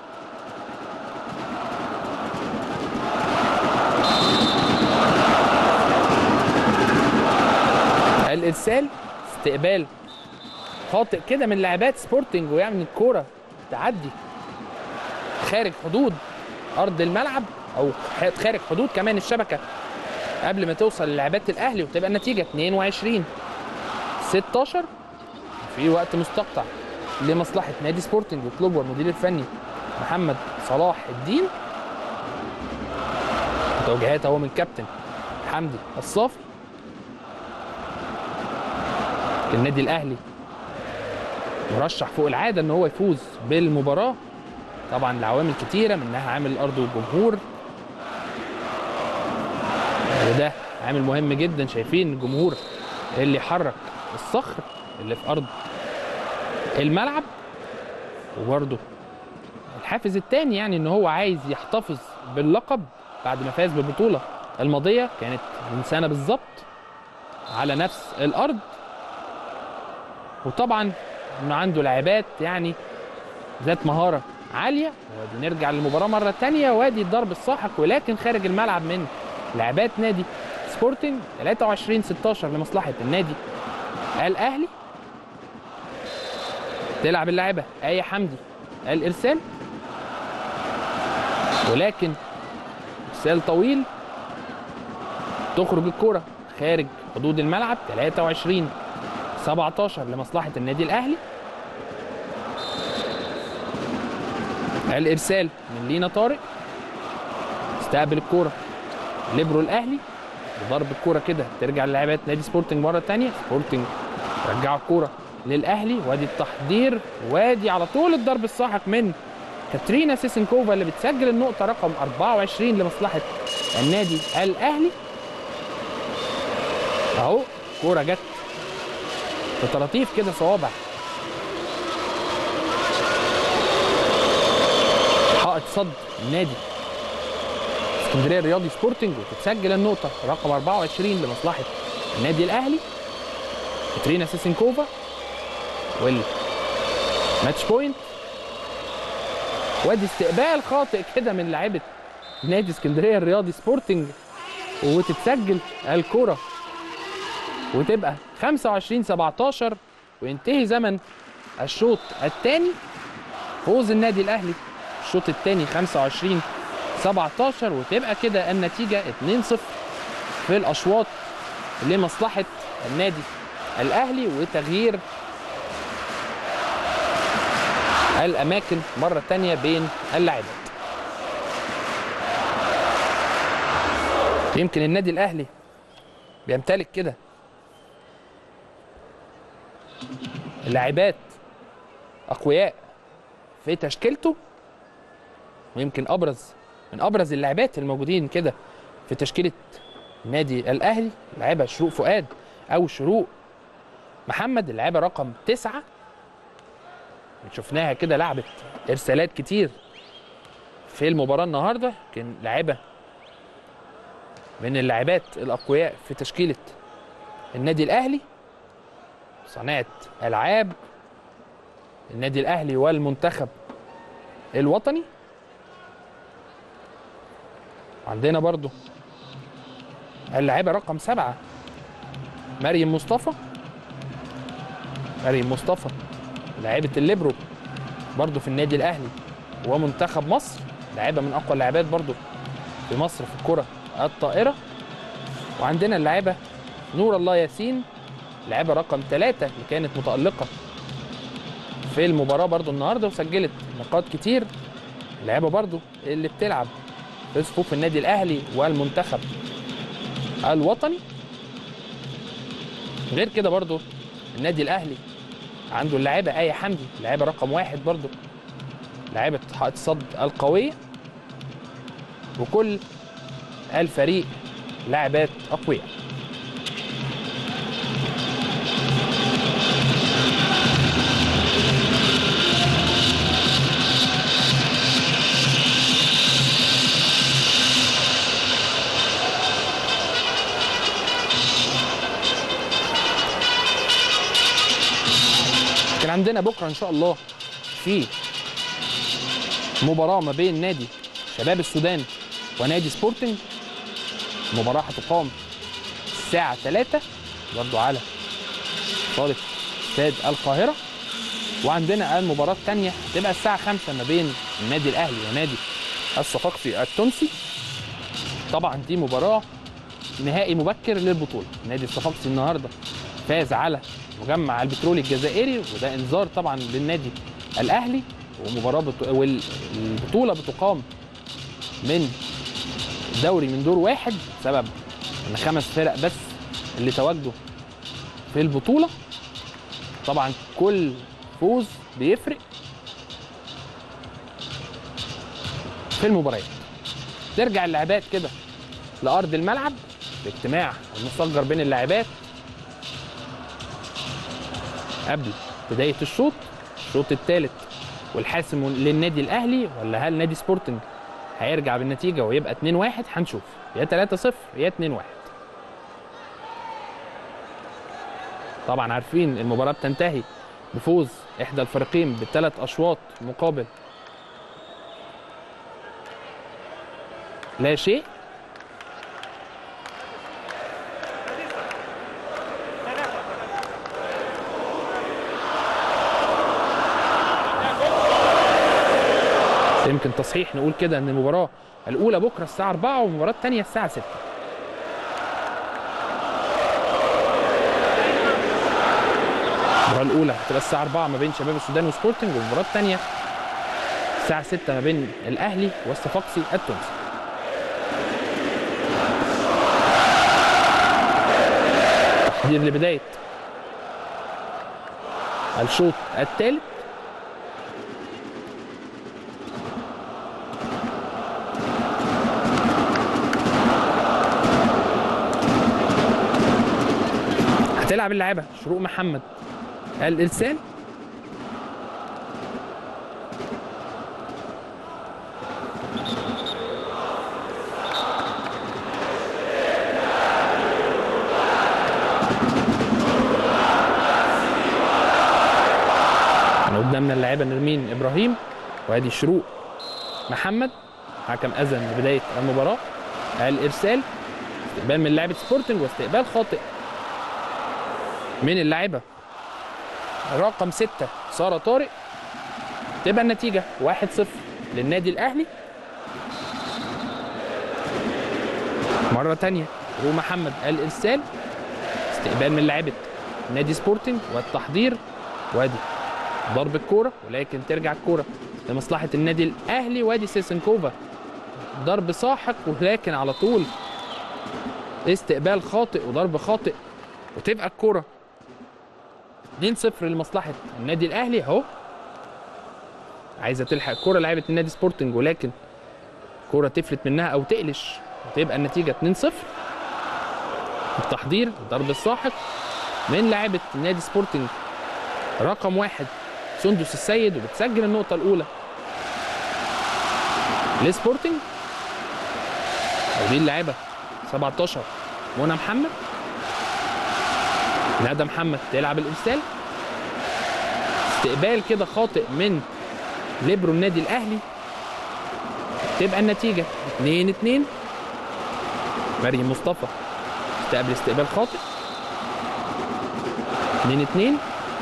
الارسال استقبال خاطئ كده من لاعبات سبورتنج ويعمل الكوره تعدي خارج حدود ارض الملعب او خارج حدود كمان الشبكه قبل ما توصل للاعبات الاهلي وتبقى النتيجه 22 16 في وقت مستقطع لمصلحه نادي سبورتنج وكلوب والمدير الفني محمد صلاح الدين توجيهات اهو من كابتن حمدي الصافي النادي الاهلي مرشح فوق العاده ان هو يفوز بالمباراه طبعا لعوامل كتيره منها عامل الارض والجمهور وده عامل مهم جدا شايفين الجمهور اللي حرك الصخر اللي في ارض الملعب وبرده الحافز الثاني يعني ان هو عايز يحتفظ باللقب بعد ما فاز بالبطوله الماضيه كانت من سنه بالظبط على نفس الارض وطبعا انه عنده لاعبات يعني ذات مهاره عاليه وادي نرجع للمباراه مره تانية وادي الضرب الساحق ولكن خارج الملعب من لاعبات نادي سبورتنج 23 16 لمصلحه النادي الاهلي تلعب اللاعبه ايه حمدي الارسال ولكن ارسال طويل تخرج الكره خارج حدود الملعب 23 17 لمصلحه النادي الاهلي الارسال من لينا طارق استقبل الكوره ليبرو الاهلي بضرب الكوره كده ترجع للاعبات نادي سبورتنج مره تانية سبورتنج رجعوا الكوره للاهلي وادي التحضير وادي على طول الضرب الساحق من كاترينا سيسنكوفا اللي بتسجل النقطه رقم 24 لمصلحه النادي الاهلي اهو كوره جت في طراطيف كده صوابع حائط صد النادي اسكندريه الرياضي سبورتنج وتتسجل النقطه رقم 24 لمصلحه النادي الاهلي كاترينا سيسنكوفا وال ماتش بوينت وادي استقبال خاطئ كده من لاعيبه نادي اسكندريه الرياضي سبورتنج وتتسجل الكره وتبقى 25 17 وينتهي زمن الشوط الثاني فوز النادي الاهلي الشوط الثاني 25 17 وتبقى كده النتيجه 2-0 في الاشواط لمصلحه النادي الاهلي وتغيير الاماكن مره تانية بين اللاعبات يمكن النادي الاهلي بيمتلك كده لاعبات اقوياء في تشكيلته ويمكن ابرز من ابرز اللاعبات الموجودين كده في تشكيله النادي الاهلي لاعبه شروق فؤاد او شروق محمد اللاعبه رقم تسعة شفناها كده لعبت ارسالات كتير في المباراه النهارده كان لاعبه من اللاعبات الاقوياء في تشكيله النادي الاهلي صناعه العاب النادي الاهلي والمنتخب الوطني عندنا برضو اللاعبه رقم سبعة مريم مصطفى مريم مصطفى لاعبة الليبرو برضو في النادي الأهلي ومنتخب مصر لاعبة من أقوى اللاعبات برضو في مصر في الكرة الطائرة وعندنا اللاعبة نور الله ياسين لاعبة رقم ثلاثة اللي كانت متألقة في المباراة برضو النهاردة وسجلت نقاط كتير اللاعبة برضو اللي بتلعب في صفوف النادي الأهلي والمنتخب الوطني غير كده برضو النادي الأهلي عنده اللاعبة آية حمدي لاعبة رقم واحد برضو لاعبة حائط الصد القوية وكل الفريق لاعبات أقوياء كان عندنا بكره ان شاء الله في مباراه ما بين نادي شباب السودان ونادي سبورتنج المباراه هتقام الساعه 3 برضو على صاله استاد القاهره وعندنا المباراه الثانيه هتبقى الساعه 5 ما بين النادي الاهلي ونادي الصفاقسي التونسي طبعا دي مباراه نهائي مبكر للبطوله نادي الصفاقسي النهارده فاز على مجمع البترولي الجزائري وده انذار طبعا للنادي الاهلي ومباراه بت... والبطوله بتقام من دوري من دور واحد بسبب ان خمس فرق بس اللي تواجدوا في البطوله طبعا كل فوز بيفرق في المباريات ترجع اللاعبات كده لارض الملعب باجتماع المصغر بين اللاعبات قبل بدايه الشوط الشوط الثالث والحاسم للنادي الاهلي ولا هل نادي سبورتنج هيرجع بالنتيجه ويبقى 2-1 هنشوف يا 3-0 يا 2-1 طبعا عارفين المباراه بتنتهي بفوز احدى الفريقين بثلاث اشواط مقابل لا شيء يمكن تصحيح نقول كده ان المباراه الاولى بكره الساعه 4 والمباراه الثانيه الساعه 6 المباراه الاولى هتبقى الساعه 4 ما بين شباب السودان وسبورتنج والمباراه الثانيه الساعه 6 ما بين الاهلي والصفاقسي التونسي تحضير لبدايه الشوط الثالث هتلعب اللعيبه شروق محمد الارسال احنا قدامنا اللاعبه نرمين ابراهيم وادي شروق محمد حكم اذن لبدايه المباراه الارسال استقبال من لاعبه سبورتنج واستقبال خاطئ من اللاعبه رقم ستة سارة طارق تبقى النتيجة 1-0 للنادي الأهلي مرة تانية رو محمد الإرسال استقبال من لاعبة نادي سبورتنج والتحضير وادي ضرب الكورة ولكن ترجع الكورة لمصلحة النادي الأهلي وادي سيسنكوفا ضرب ساحق ولكن على طول استقبال خاطئ وضرب خاطئ وتبقى الكورة 2-0 لمصلحة النادي الأهلي أهو عايزة تلحق الكورة لعيبة النادي سبورتنج ولكن الكورة تفلت منها أو تقلش وتبقى النتيجة 2-0 التحضير ضرب الساحق من لاعبة نادي سبورتنج رقم واحد سندس السيد وبتسجل النقطة الأولى لسبورتنج ودي اللاعبة 17 منى محمد ندى محمد تلعب الارسال استقبال كده خاطئ من ليبرو النادي الاهلي تبقى النتيجه 2 2 مريم مصطفى استقبل استقبال خاطئ 2 2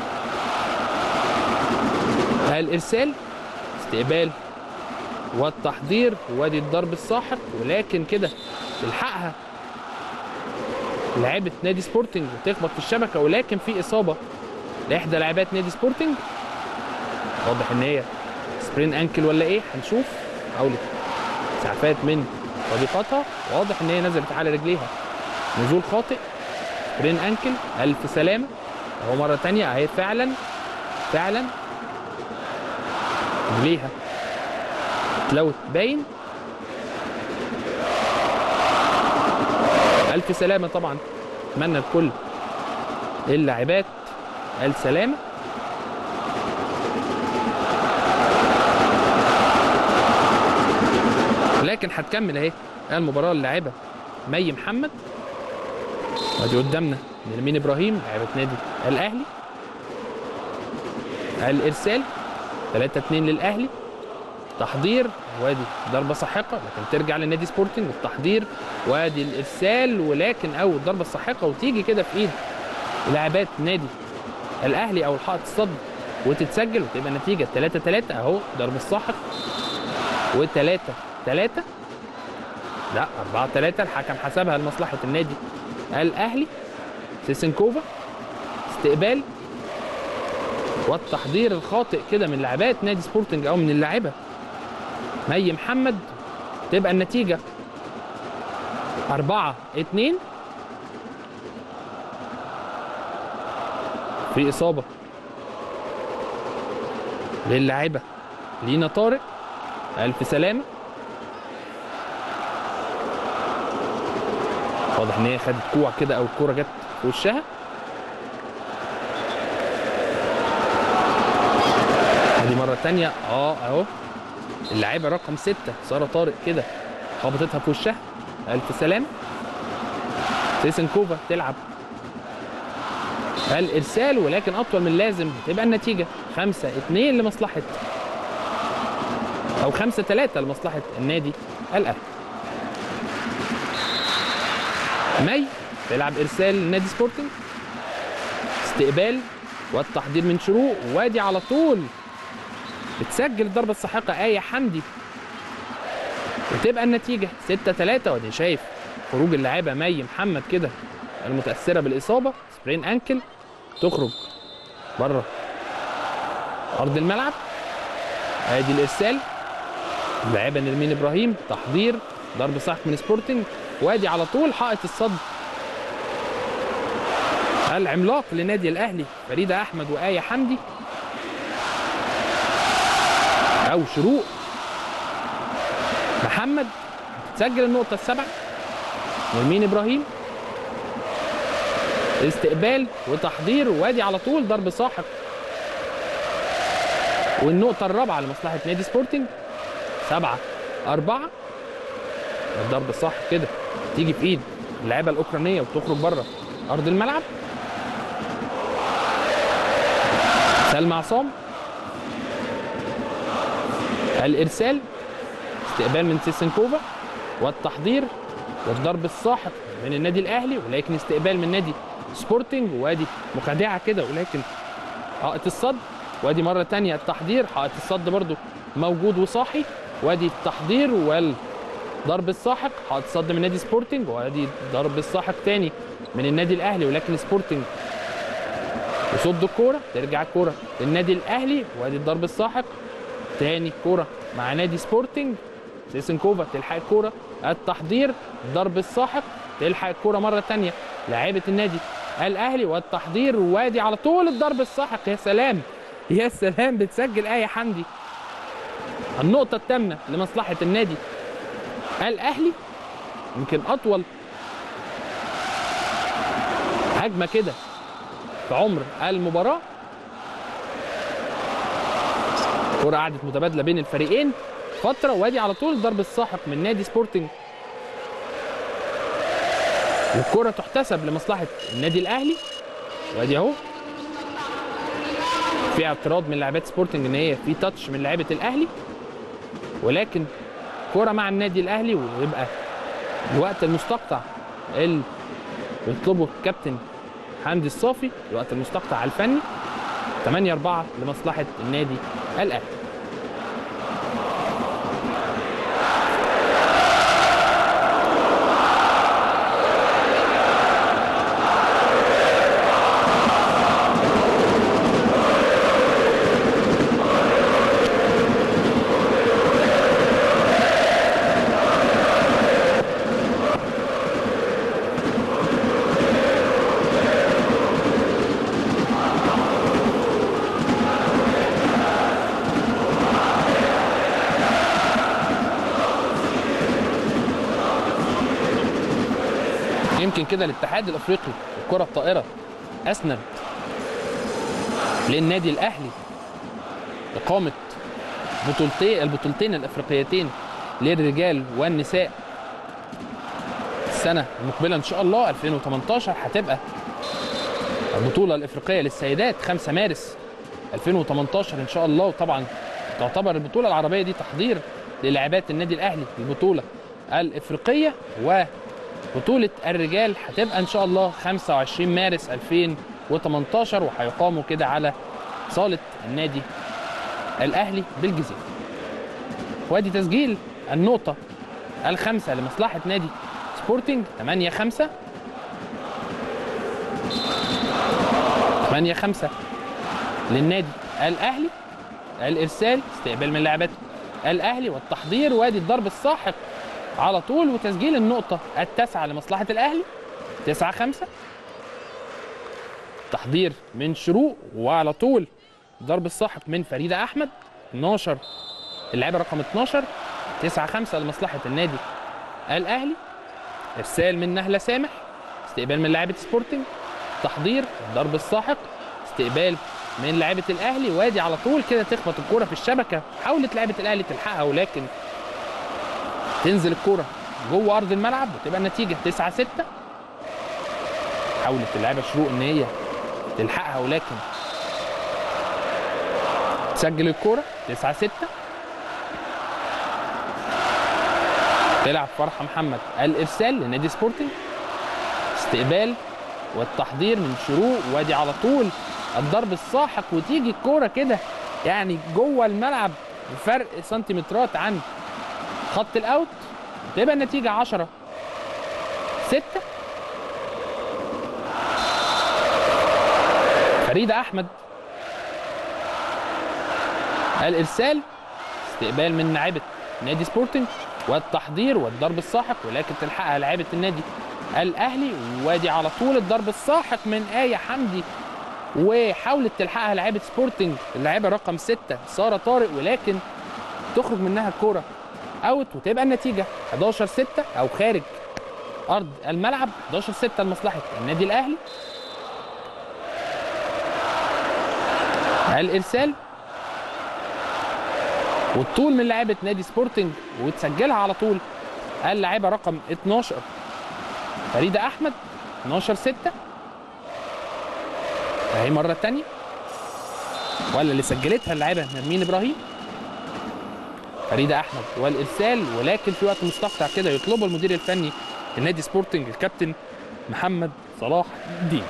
الارسال استقبال والتحضير وادي الضرب الساحق ولكن كده تلحقها لعيبه نادي سبورتنج وتخبط في الشبكه ولكن في اصابه لاحدى لاعبات نادي سبورتنج واضح ان هي سبرين انكل ولا ايه هنشوف حاولت اسعافات من صديقاتها واضح ان هي نزلت على رجليها نزول خاطئ سبرين انكل الف سلامه اهو مره تانية اهي فعلا فعلا رجليها اتلوت باين ألف سلامة طبعا أتمنى لكل اللاعبات السلامة لكن هتكمل اهي المباراة اللاعبة مي محمد وادي قدامنا نرمين ابراهيم لاعبة نادي الاهلي الارسال 3 2 للاهلي تحضير وادي ضربه ساحقه لكن ترجع لنادي سبورتنج التحضير وادي الارسال ولكن او الضربه الساحقه وتيجي كده في ايد لاعبات نادي الاهلي او الحائط الصد وتتسجل وتبقى النتيجه 3 3 اهو ضرب الساحق و3 3 لا 4 3 الحكم حسبها لمصلحه النادي الاهلي سيسنكوفا استقبال والتحضير الخاطئ كده من لاعبات نادي سبورتنج او من اللاعبه مي محمد تبقى النتيجة أربعة اتنين في إصابة للاعبة لينا طارق ألف سلامة واضح إن هي خدت كوع كده أو الكورة جت في وشها ادي مرة تانية اه اهو اللاعبة رقم ستة سارة طارق كده خبطتها في وشها ألف سلام سيسنكوفا تلعب الإرسال ولكن أطول من اللازم تبقى النتيجة خمسة اتنين لمصلحة أو خمسة تلاتة لمصلحة النادي الأهلي مي تلعب ارسال لنادي سبورتنج استقبال والتحضير من شروق وادي على طول بتسجل الضربه الساحقه ايه حمدي وتبقى النتيجه 6 3 وادي شايف خروج اللاعبه مي محمد كده المتاثره بالاصابه سبرين انكل تخرج بره ارض الملعب ادي الارسال اللاعبه نرمين ابراهيم تحضير ضرب صح من سبورتنج وادي على طول حائط الصد العملاق لنادي الاهلي فريده احمد وايه حمدي او شروق محمد تسجل النقطه السبعه نرمين ابراهيم استقبال وتحضير وادي على طول ضرب ساحق والنقطة الرابعة لمصلحة نادي سبورتنج سبعة أربعة الضرب الصح كده تيجي في إيد اللعيبة الأوكرانية وتخرج بره أرض الملعب سلمى عصام الإرسال استقبال من سيسنكوفا والتحضير والضرب الساحق من النادي الأهلي ولكن استقبال من نادي سبورتنج وادي مخادعة كده ولكن حائط الصد وادي مرة تانية التحضير حائط الصد برضو موجود وصاحي وادي التحضير والضرب الساحق حائط الصد من نادي سبورتنج وادي ضرب الساحق تاني من النادي الاهلي ولكن سبورتنج يصد الكورة ترجع الكورة للنادي الاهلي وادي الضرب الساحق تاني كورة مع نادي سبورتنج سيسنكوفا تلحق الكورة التحضير ضرب الساحق تلحق الكورة مرة تانية لاعيبة النادي الاهلي والتحضير وادي على طول الضرب الساحق يا سلام يا سلام بتسجل آية حمدي النقطة التامة لمصلحة النادي الأهلي يمكن أطول هجمة كده في عمر المباراة كرة قعدت متبادلة بين الفريقين فترة وادي على طول ضرب الساحق من نادي سبورتنج والكرة تحتسب لمصلحة النادي الأهلي وادي أهو في اعتراض من لاعبات سبورتنج ان هي في تاتش من لعيبه الاهلي ولكن كرة مع النادي الاهلي ويبقى الوقت المستقطع اللي بيطلبه الكابتن حمدي الصافي الوقت المستقطع الفني 8 4 لمصلحه النادي الاهلي يمكن كده الاتحاد الافريقي الكره الطائره اسند للنادي الاهلي اقامه بطولتين البطولتين الافريقيتين للرجال والنساء السنه المقبله ان شاء الله 2018 هتبقى البطوله الافريقيه للسيدات 5 مارس 2018 ان شاء الله وطبعا تعتبر البطوله العربيه دي تحضير للاعبات النادي الاهلي للبطوله الافريقيه و بطولة الرجال هتبقى إن شاء الله 25 مارس 2018 وهيقاموا كده على صالة النادي الأهلي بالجزيرة. وادي تسجيل النقطة الخامسة لمصلحة نادي سبورتنج 8 5 8 5 للنادي الأهلي الإرسال استقبال من لاعبات الأهلي والتحضير وادي الضرب الساحق على طول وتسجيل النقطة التاسعة لمصلحة الأهلي 9 5 تحضير من شروق وعلى طول ضرب الساحق من فريدة أحمد 12 اللاعبة رقم 12 9 5 لمصلحة النادي الأهلي إرسال من نهلة سامح استقبال من لاعبة سبورتنج تحضير ضرب الساحق استقبال من لاعبة الأهلي وادي على طول كده تخبط الكرة في الشبكة حاولت لاعبة الأهلي تلحقها ولكن تنزل الكرة جوه ارض الملعب وتبقى النتيجه 9 6 حاولت اللعيبه شروق ان هي تلحقها ولكن تسجل الكرة 9 6 تلعب فرحة محمد الإرسال لنادي سبورتنج استقبال والتحضير من شروق وادي على طول الضرب الساحق وتيجي الكوره كده يعني جوه الملعب بفرق سنتيمترات عن خط الاوت تبقى النتيجه 10 6 فريده احمد الارسال استقبال من لاعبه نادي سبورتنج والتحضير والضرب الساحق ولكن تلحقها لاعبه النادي الاهلي وادي على طول الضرب الساحق من ايه حمدي وحاولت تلحقها لاعبه سبورتنج اللاعبه رقم 6 ساره طارق ولكن تخرج منها الكوره اوت وتبقى النتيجه 11 6 او خارج ارض الملعب 11 6 لمصلحه النادي الاهلي الارسال والطول من لاعبه نادي سبورتنج وتسجلها على طول اللاعبه رقم 12 فريده احمد 12 6 اهي مره تانية ولا اللي سجلتها اللاعبه نرمين ابراهيم فريده احمد والارسال ولكن في وقت مستقطع كده يطلبه المدير الفني لنادي سبورتنج الكابتن محمد صلاح الدين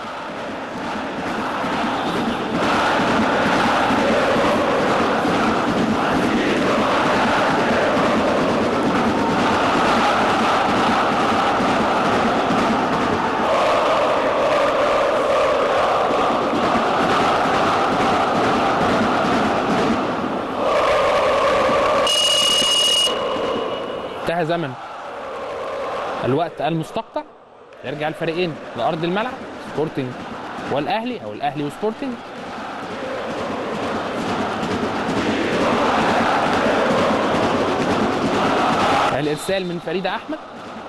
انتهى زمن الوقت المستقطع يرجع الفريقين لارض الملعب سبورتنج والاهلي او الاهلي وسبورتنج الارسال من فريده احمد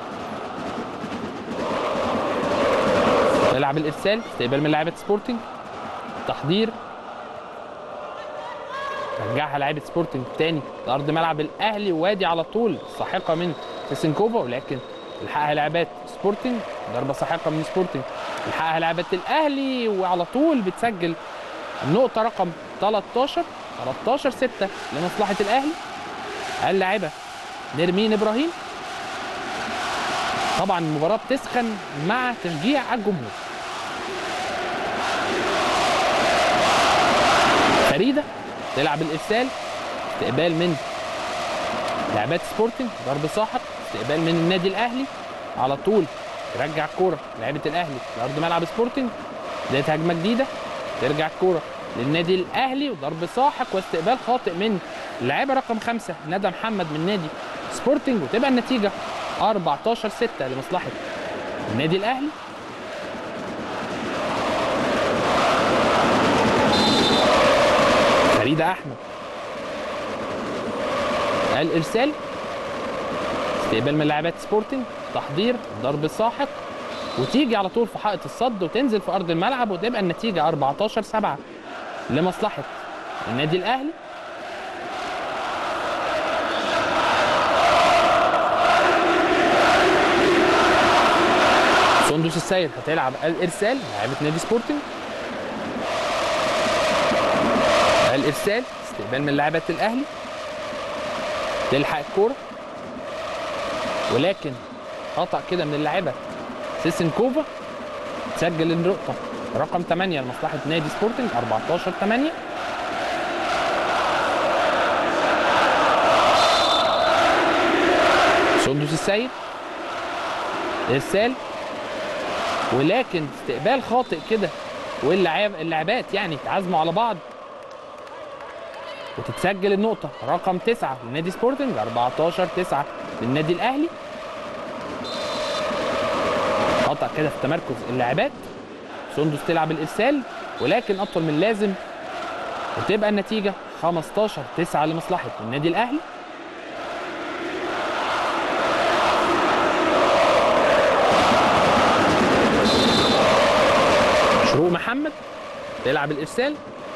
يلعب الارسال استقبال من لاعبه سبورتنج تحضير رجعها لعيبه سبورتنج تاني لارض ملعب الاهلي وادي على طول ساحقه من سيسنكوفا ولكن الحقها لاعبات سبورتنج ضربه ساحقه من سبورتنج الحقها لاعبات الاهلي وعلى طول بتسجل النقطه رقم 13 13 6 لمصلحه الاهلي اللاعبه نرمين ابراهيم طبعا المباراه بتسخن مع تشجيع الجمهور فريده تلعب الارسال استقبال من لاعبات سبورتنج ضرب ساحق استقبال من النادي الاهلي على طول ترجع الكوره لعيبه الاهلي لارض ملعب سبورتنج بدايه هجمه جديده ترجع الكوره للنادي الاهلي وضرب ساحق واستقبال خاطئ من اللاعبه رقم خمسة ندى محمد من نادي سبورتنج وتبقى النتيجه 14 6 لمصلحه النادي الاهلي فريده احمد الارسال استقبال من لاعبات سبورتنج تحضير ضرب ساحق وتيجي على طول في حائط الصد وتنزل في ارض الملعب وتبقى النتيجه 14 7 لمصلحه النادي الاهلي سندس السيد هتلعب الارسال لاعبه نادي سبورتنج الارسال استقبال من لاعبة الاهلي تلحق الكوره ولكن خطا كده من اللاعبه سيسنكوفا تسجل النقطه رقم 8 لمصلحه نادي سبورتنج 14 8 سندس السيد ارسال ولكن استقبال خاطئ كده واللاعب اللاعبات يعني تعزموا على بعض وتتسجل النقطة رقم 9 لنادي سبورتنج 14 9 للنادي الأهلي خطأ كده في تمركز اللاعبات سندس تلعب الإرسال ولكن أطول من اللازم وتبقى النتيجة 15 9 لمصلحة النادي الأهلي شروق محمد تلعب الإرسال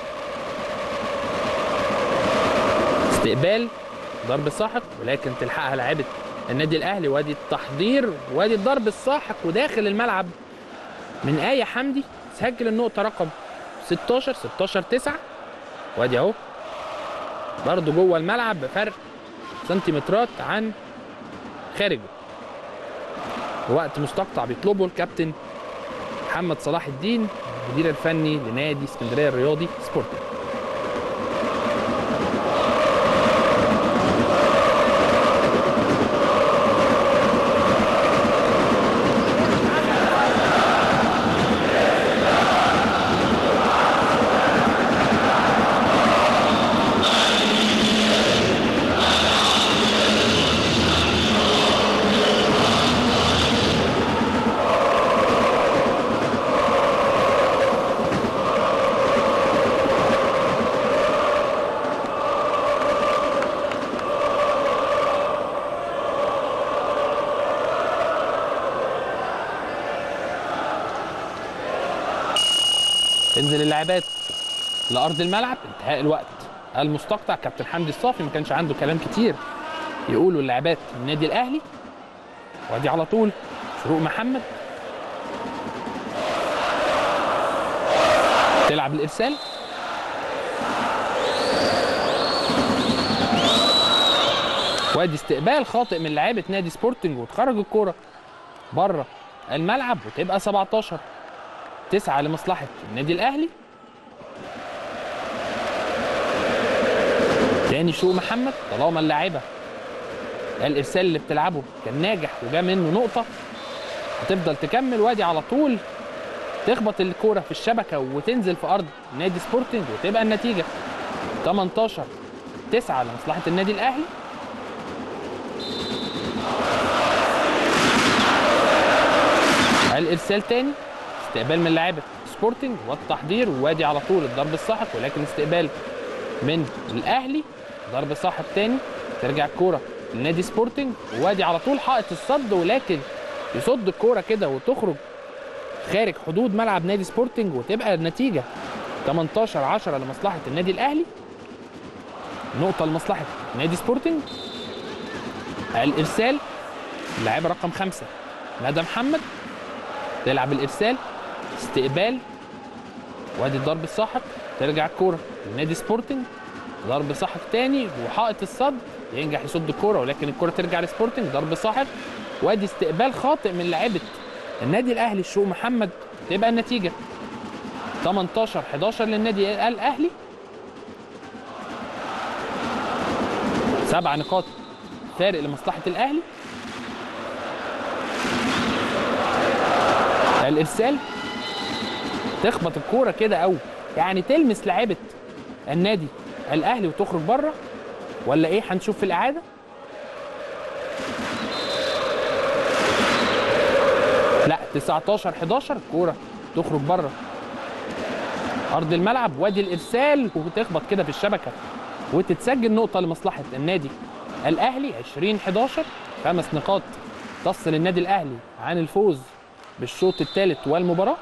استقبال ضرب ساحق ولكن تلحقها لاعبة النادي الاهلي وادي التحضير وادي الضرب الساحق وداخل الملعب من آية حمدي تسجل النقطة رقم 16 16 9 وادي اهو برضه جوه الملعب بفرق سنتيمترات عن خارجه وقت مستقطع بيطلبه الكابتن محمد صلاح الدين المدير الفني لنادي اسكندريه الرياضي سبورتنج تنزل اللاعبات لارض الملعب انتهاء الوقت المستقطع كابتن حمدي الصافي ما كانش عنده كلام كتير يقولوا اللاعبات النادي الاهلي وادي على طول فاروق محمد تلعب الارسال وادي استقبال خاطئ من لاعيبه نادي سبورتنج وتخرج الكوره بره الملعب وتبقى 17 تسعة لمصلحة النادي الأهلي تاني شوق محمد طالما اللاعبة الإرسال اللي بتلعبه كان ناجح وجا منه نقطة هتفضل تكمل وادي على طول تخبط الكورة في الشبكة وتنزل في أرض نادي سبورتنج وتبقى النتيجة 18 9 لمصلحة النادي الأهلي الإرسال تاني استقبال من لاعيبه سبورتنج والتحضير وادي على طول الضرب الساحق ولكن استقبال من الاهلي ضرب ساحق تاني ترجع الكوره لنادي سبورتنج وادي على طول حائط الصد ولكن يصد الكوره كده وتخرج خارج حدود ملعب نادي سبورتنج وتبقى النتيجه 18 10 لمصلحه النادي الاهلي نقطه لمصلحه نادي سبورتنج الارسال اللاعب رقم خمسة ندى محمد تلعب الارسال استقبال وادي الضرب الساحق ترجع الكوره لنادي سبورتنج ضرب ساحق تاني وحائط الصد ينجح يصد الكوره ولكن الكوره ترجع لسبورتنج ضرب ساحق وادي استقبال خاطئ من لاعيبه النادي الاهلي الشوق محمد تبقى النتيجه 18 11 للنادي الاهلي سبع نقاط فارق لمصلحه الاهلي الارسال تخبط الكوره كده او يعني تلمس لعيبه النادي الاهلي وتخرج بره ولا ايه هنشوف في الاعاده لا 19 11 الكوره تخرج بره ارض الملعب وادي الارسال وتخبط كده في الشبكه وتتسجل نقطه لمصلحه النادي الاهلي 20 11 خمس نقاط تصل النادي الاهلي عن الفوز بالشوط الثالث والمباراه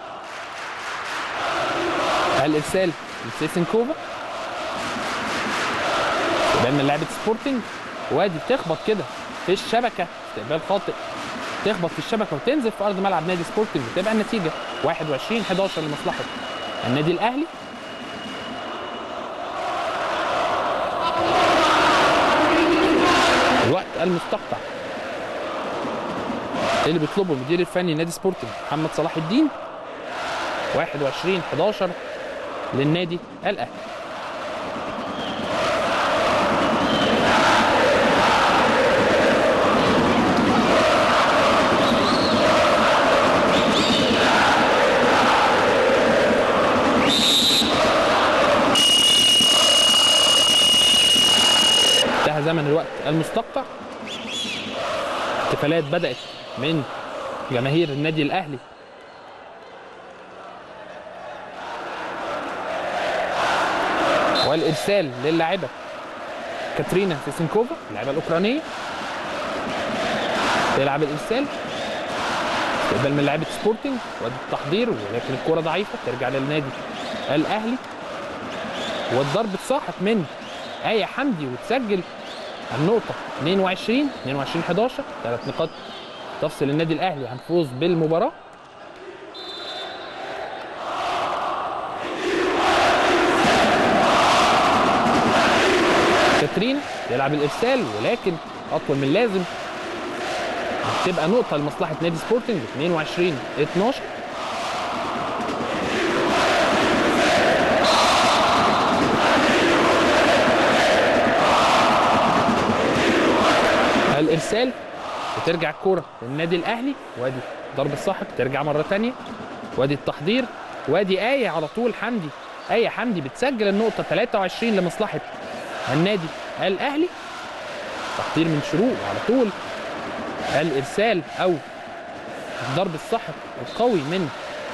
الارسال لسيسنكوفا استقبال من لعبه سبورتنج وادي بتخبط كده في الشبكه استقبال خاطئ تخبط في الشبكه وتنزل في ارض ملعب نادي سبورتنج وتبقى النتيجه 21 11 لمصلحه النادي الاهلي الوقت المستقطع اللي بيطلبه المدير الفني نادي سبورتنج محمد صلاح الدين 21 11 للنادي الاهلي انتهى زمن الوقت المستقطع احتفالات بدأت من جماهير النادي الأهلي والإرسال للاعبة كاترينا سيسنكوفا اللاعبة الأوكرانية تلعب الإرسال استقبال من لاعبة سبورتنج وادي التحضير ولكن الكرة ضعيفة ترجع للنادي الأهلي والضرب الساحق من آية حمدي وتسجل النقطة 22 22 11 ثلاث نقاط تفصل النادي الأهلي عن فوز بالمباراة كاترين يلعب الإرسال ولكن أطول من لازم تبقى نقطة لمصلحة نادي سبورتنج 22 12 الارسال وترجع الكوره للنادي الاهلي وادي ضرب الساحق ترجع مره تانية وادي التحضير وادي ايه على طول حمدي ايه حمدي بتسجل النقطه 23 لمصلحه النادي الاهلي تحضير من شروق على طول الارسال او الضرب الساحق القوي من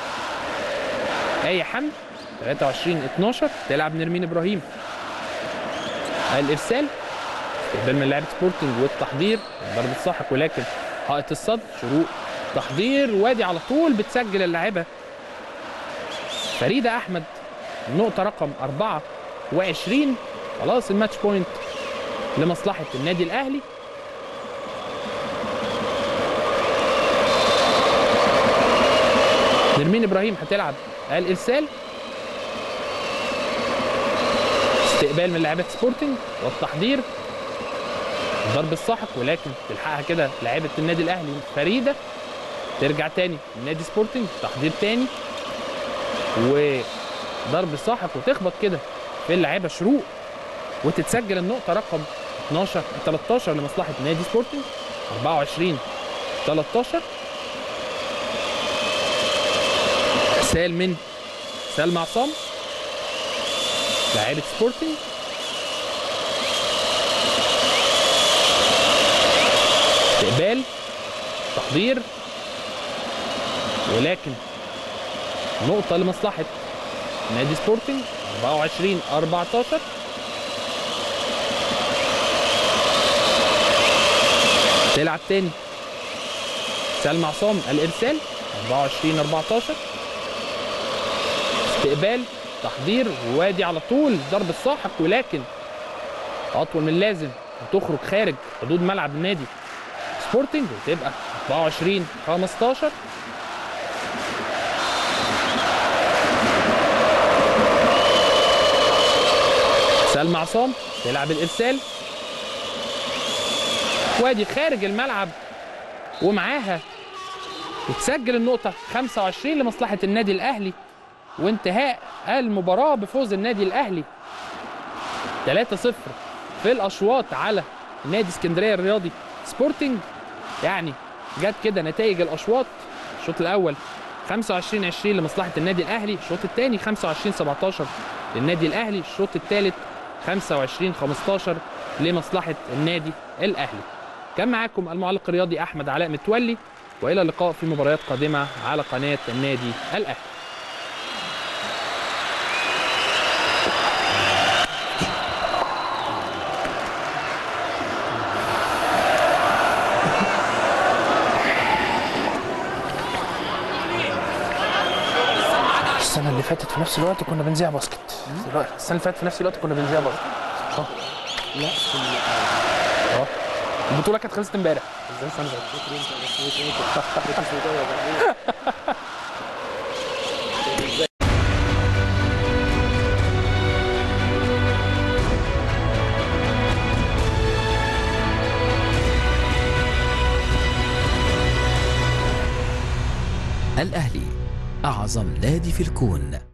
ايه حمدي 23 12 تلعب نرمين ابراهيم الارسال استقبال من لاعب سبورتنج والتحضير الضرب الساحق ولكن حائط الصد شروق تحضير وادي على طول بتسجل اللاعبه فريده احمد النقطه رقم 24 خلاص الماتش بوينت لمصلحه النادي الاهلي نرمين ابراهيم هتلعب الارسال استقبال من لاعبات سبورتنج والتحضير ضرب الساحق ولكن تلحقها كده لاعيبه النادي الاهلي فريده ترجع تاني النادي سبورتنج تحضير تاني وضرب الساحق وتخبط كده في اللاعيبه شروق وتتسجل النقطه رقم 12 13 لمصلحه نادي سبورتنج 24 13 ارسال من سلمى عصام لاعيبه سبورتنج استقبال تحضير ولكن نقطة لمصلحة نادي سبورتنج 24 14 تلعب تاني سلمى عصام الارسال 24 14 استقبال تحضير وادي على طول ضرب الساحق ولكن اطول من اللازم وتخرج خارج حدود ملعب النادي سبورتنج وتبقى 24 15 سلمى عصام تلعب الارسال وادي خارج الملعب ومعاها وتسجل النقطة 25 لمصلحة النادي الأهلي وانتهاء المباراة بفوز النادي الأهلي 3-0 في الأشواط على نادي اسكندرية الرياضي سبورتنج يعني جت كده نتائج الاشواط الشوط الاول 25 20 لمصلحه النادي الاهلي الشوط الثاني 25 17 للنادي الاهلي الشوط الثالث 25 15 لمصلحه النادي الاهلي كان معاكم المعلق الرياضي احمد علاء متولي والى اللقاء في مباريات قادمه على قناه النادي الاهلي السنة اللي فاتت في نفس الوقت كنا بنذيع باسكت دلوقتي السنة اللي فاتت في نفس الوقت كنا بنذيع باسكت اه لا اه البطولة كانت خلصت امبارح ازاي السنة اللي فاتت؟ الأهلي أعظم نادي في الكون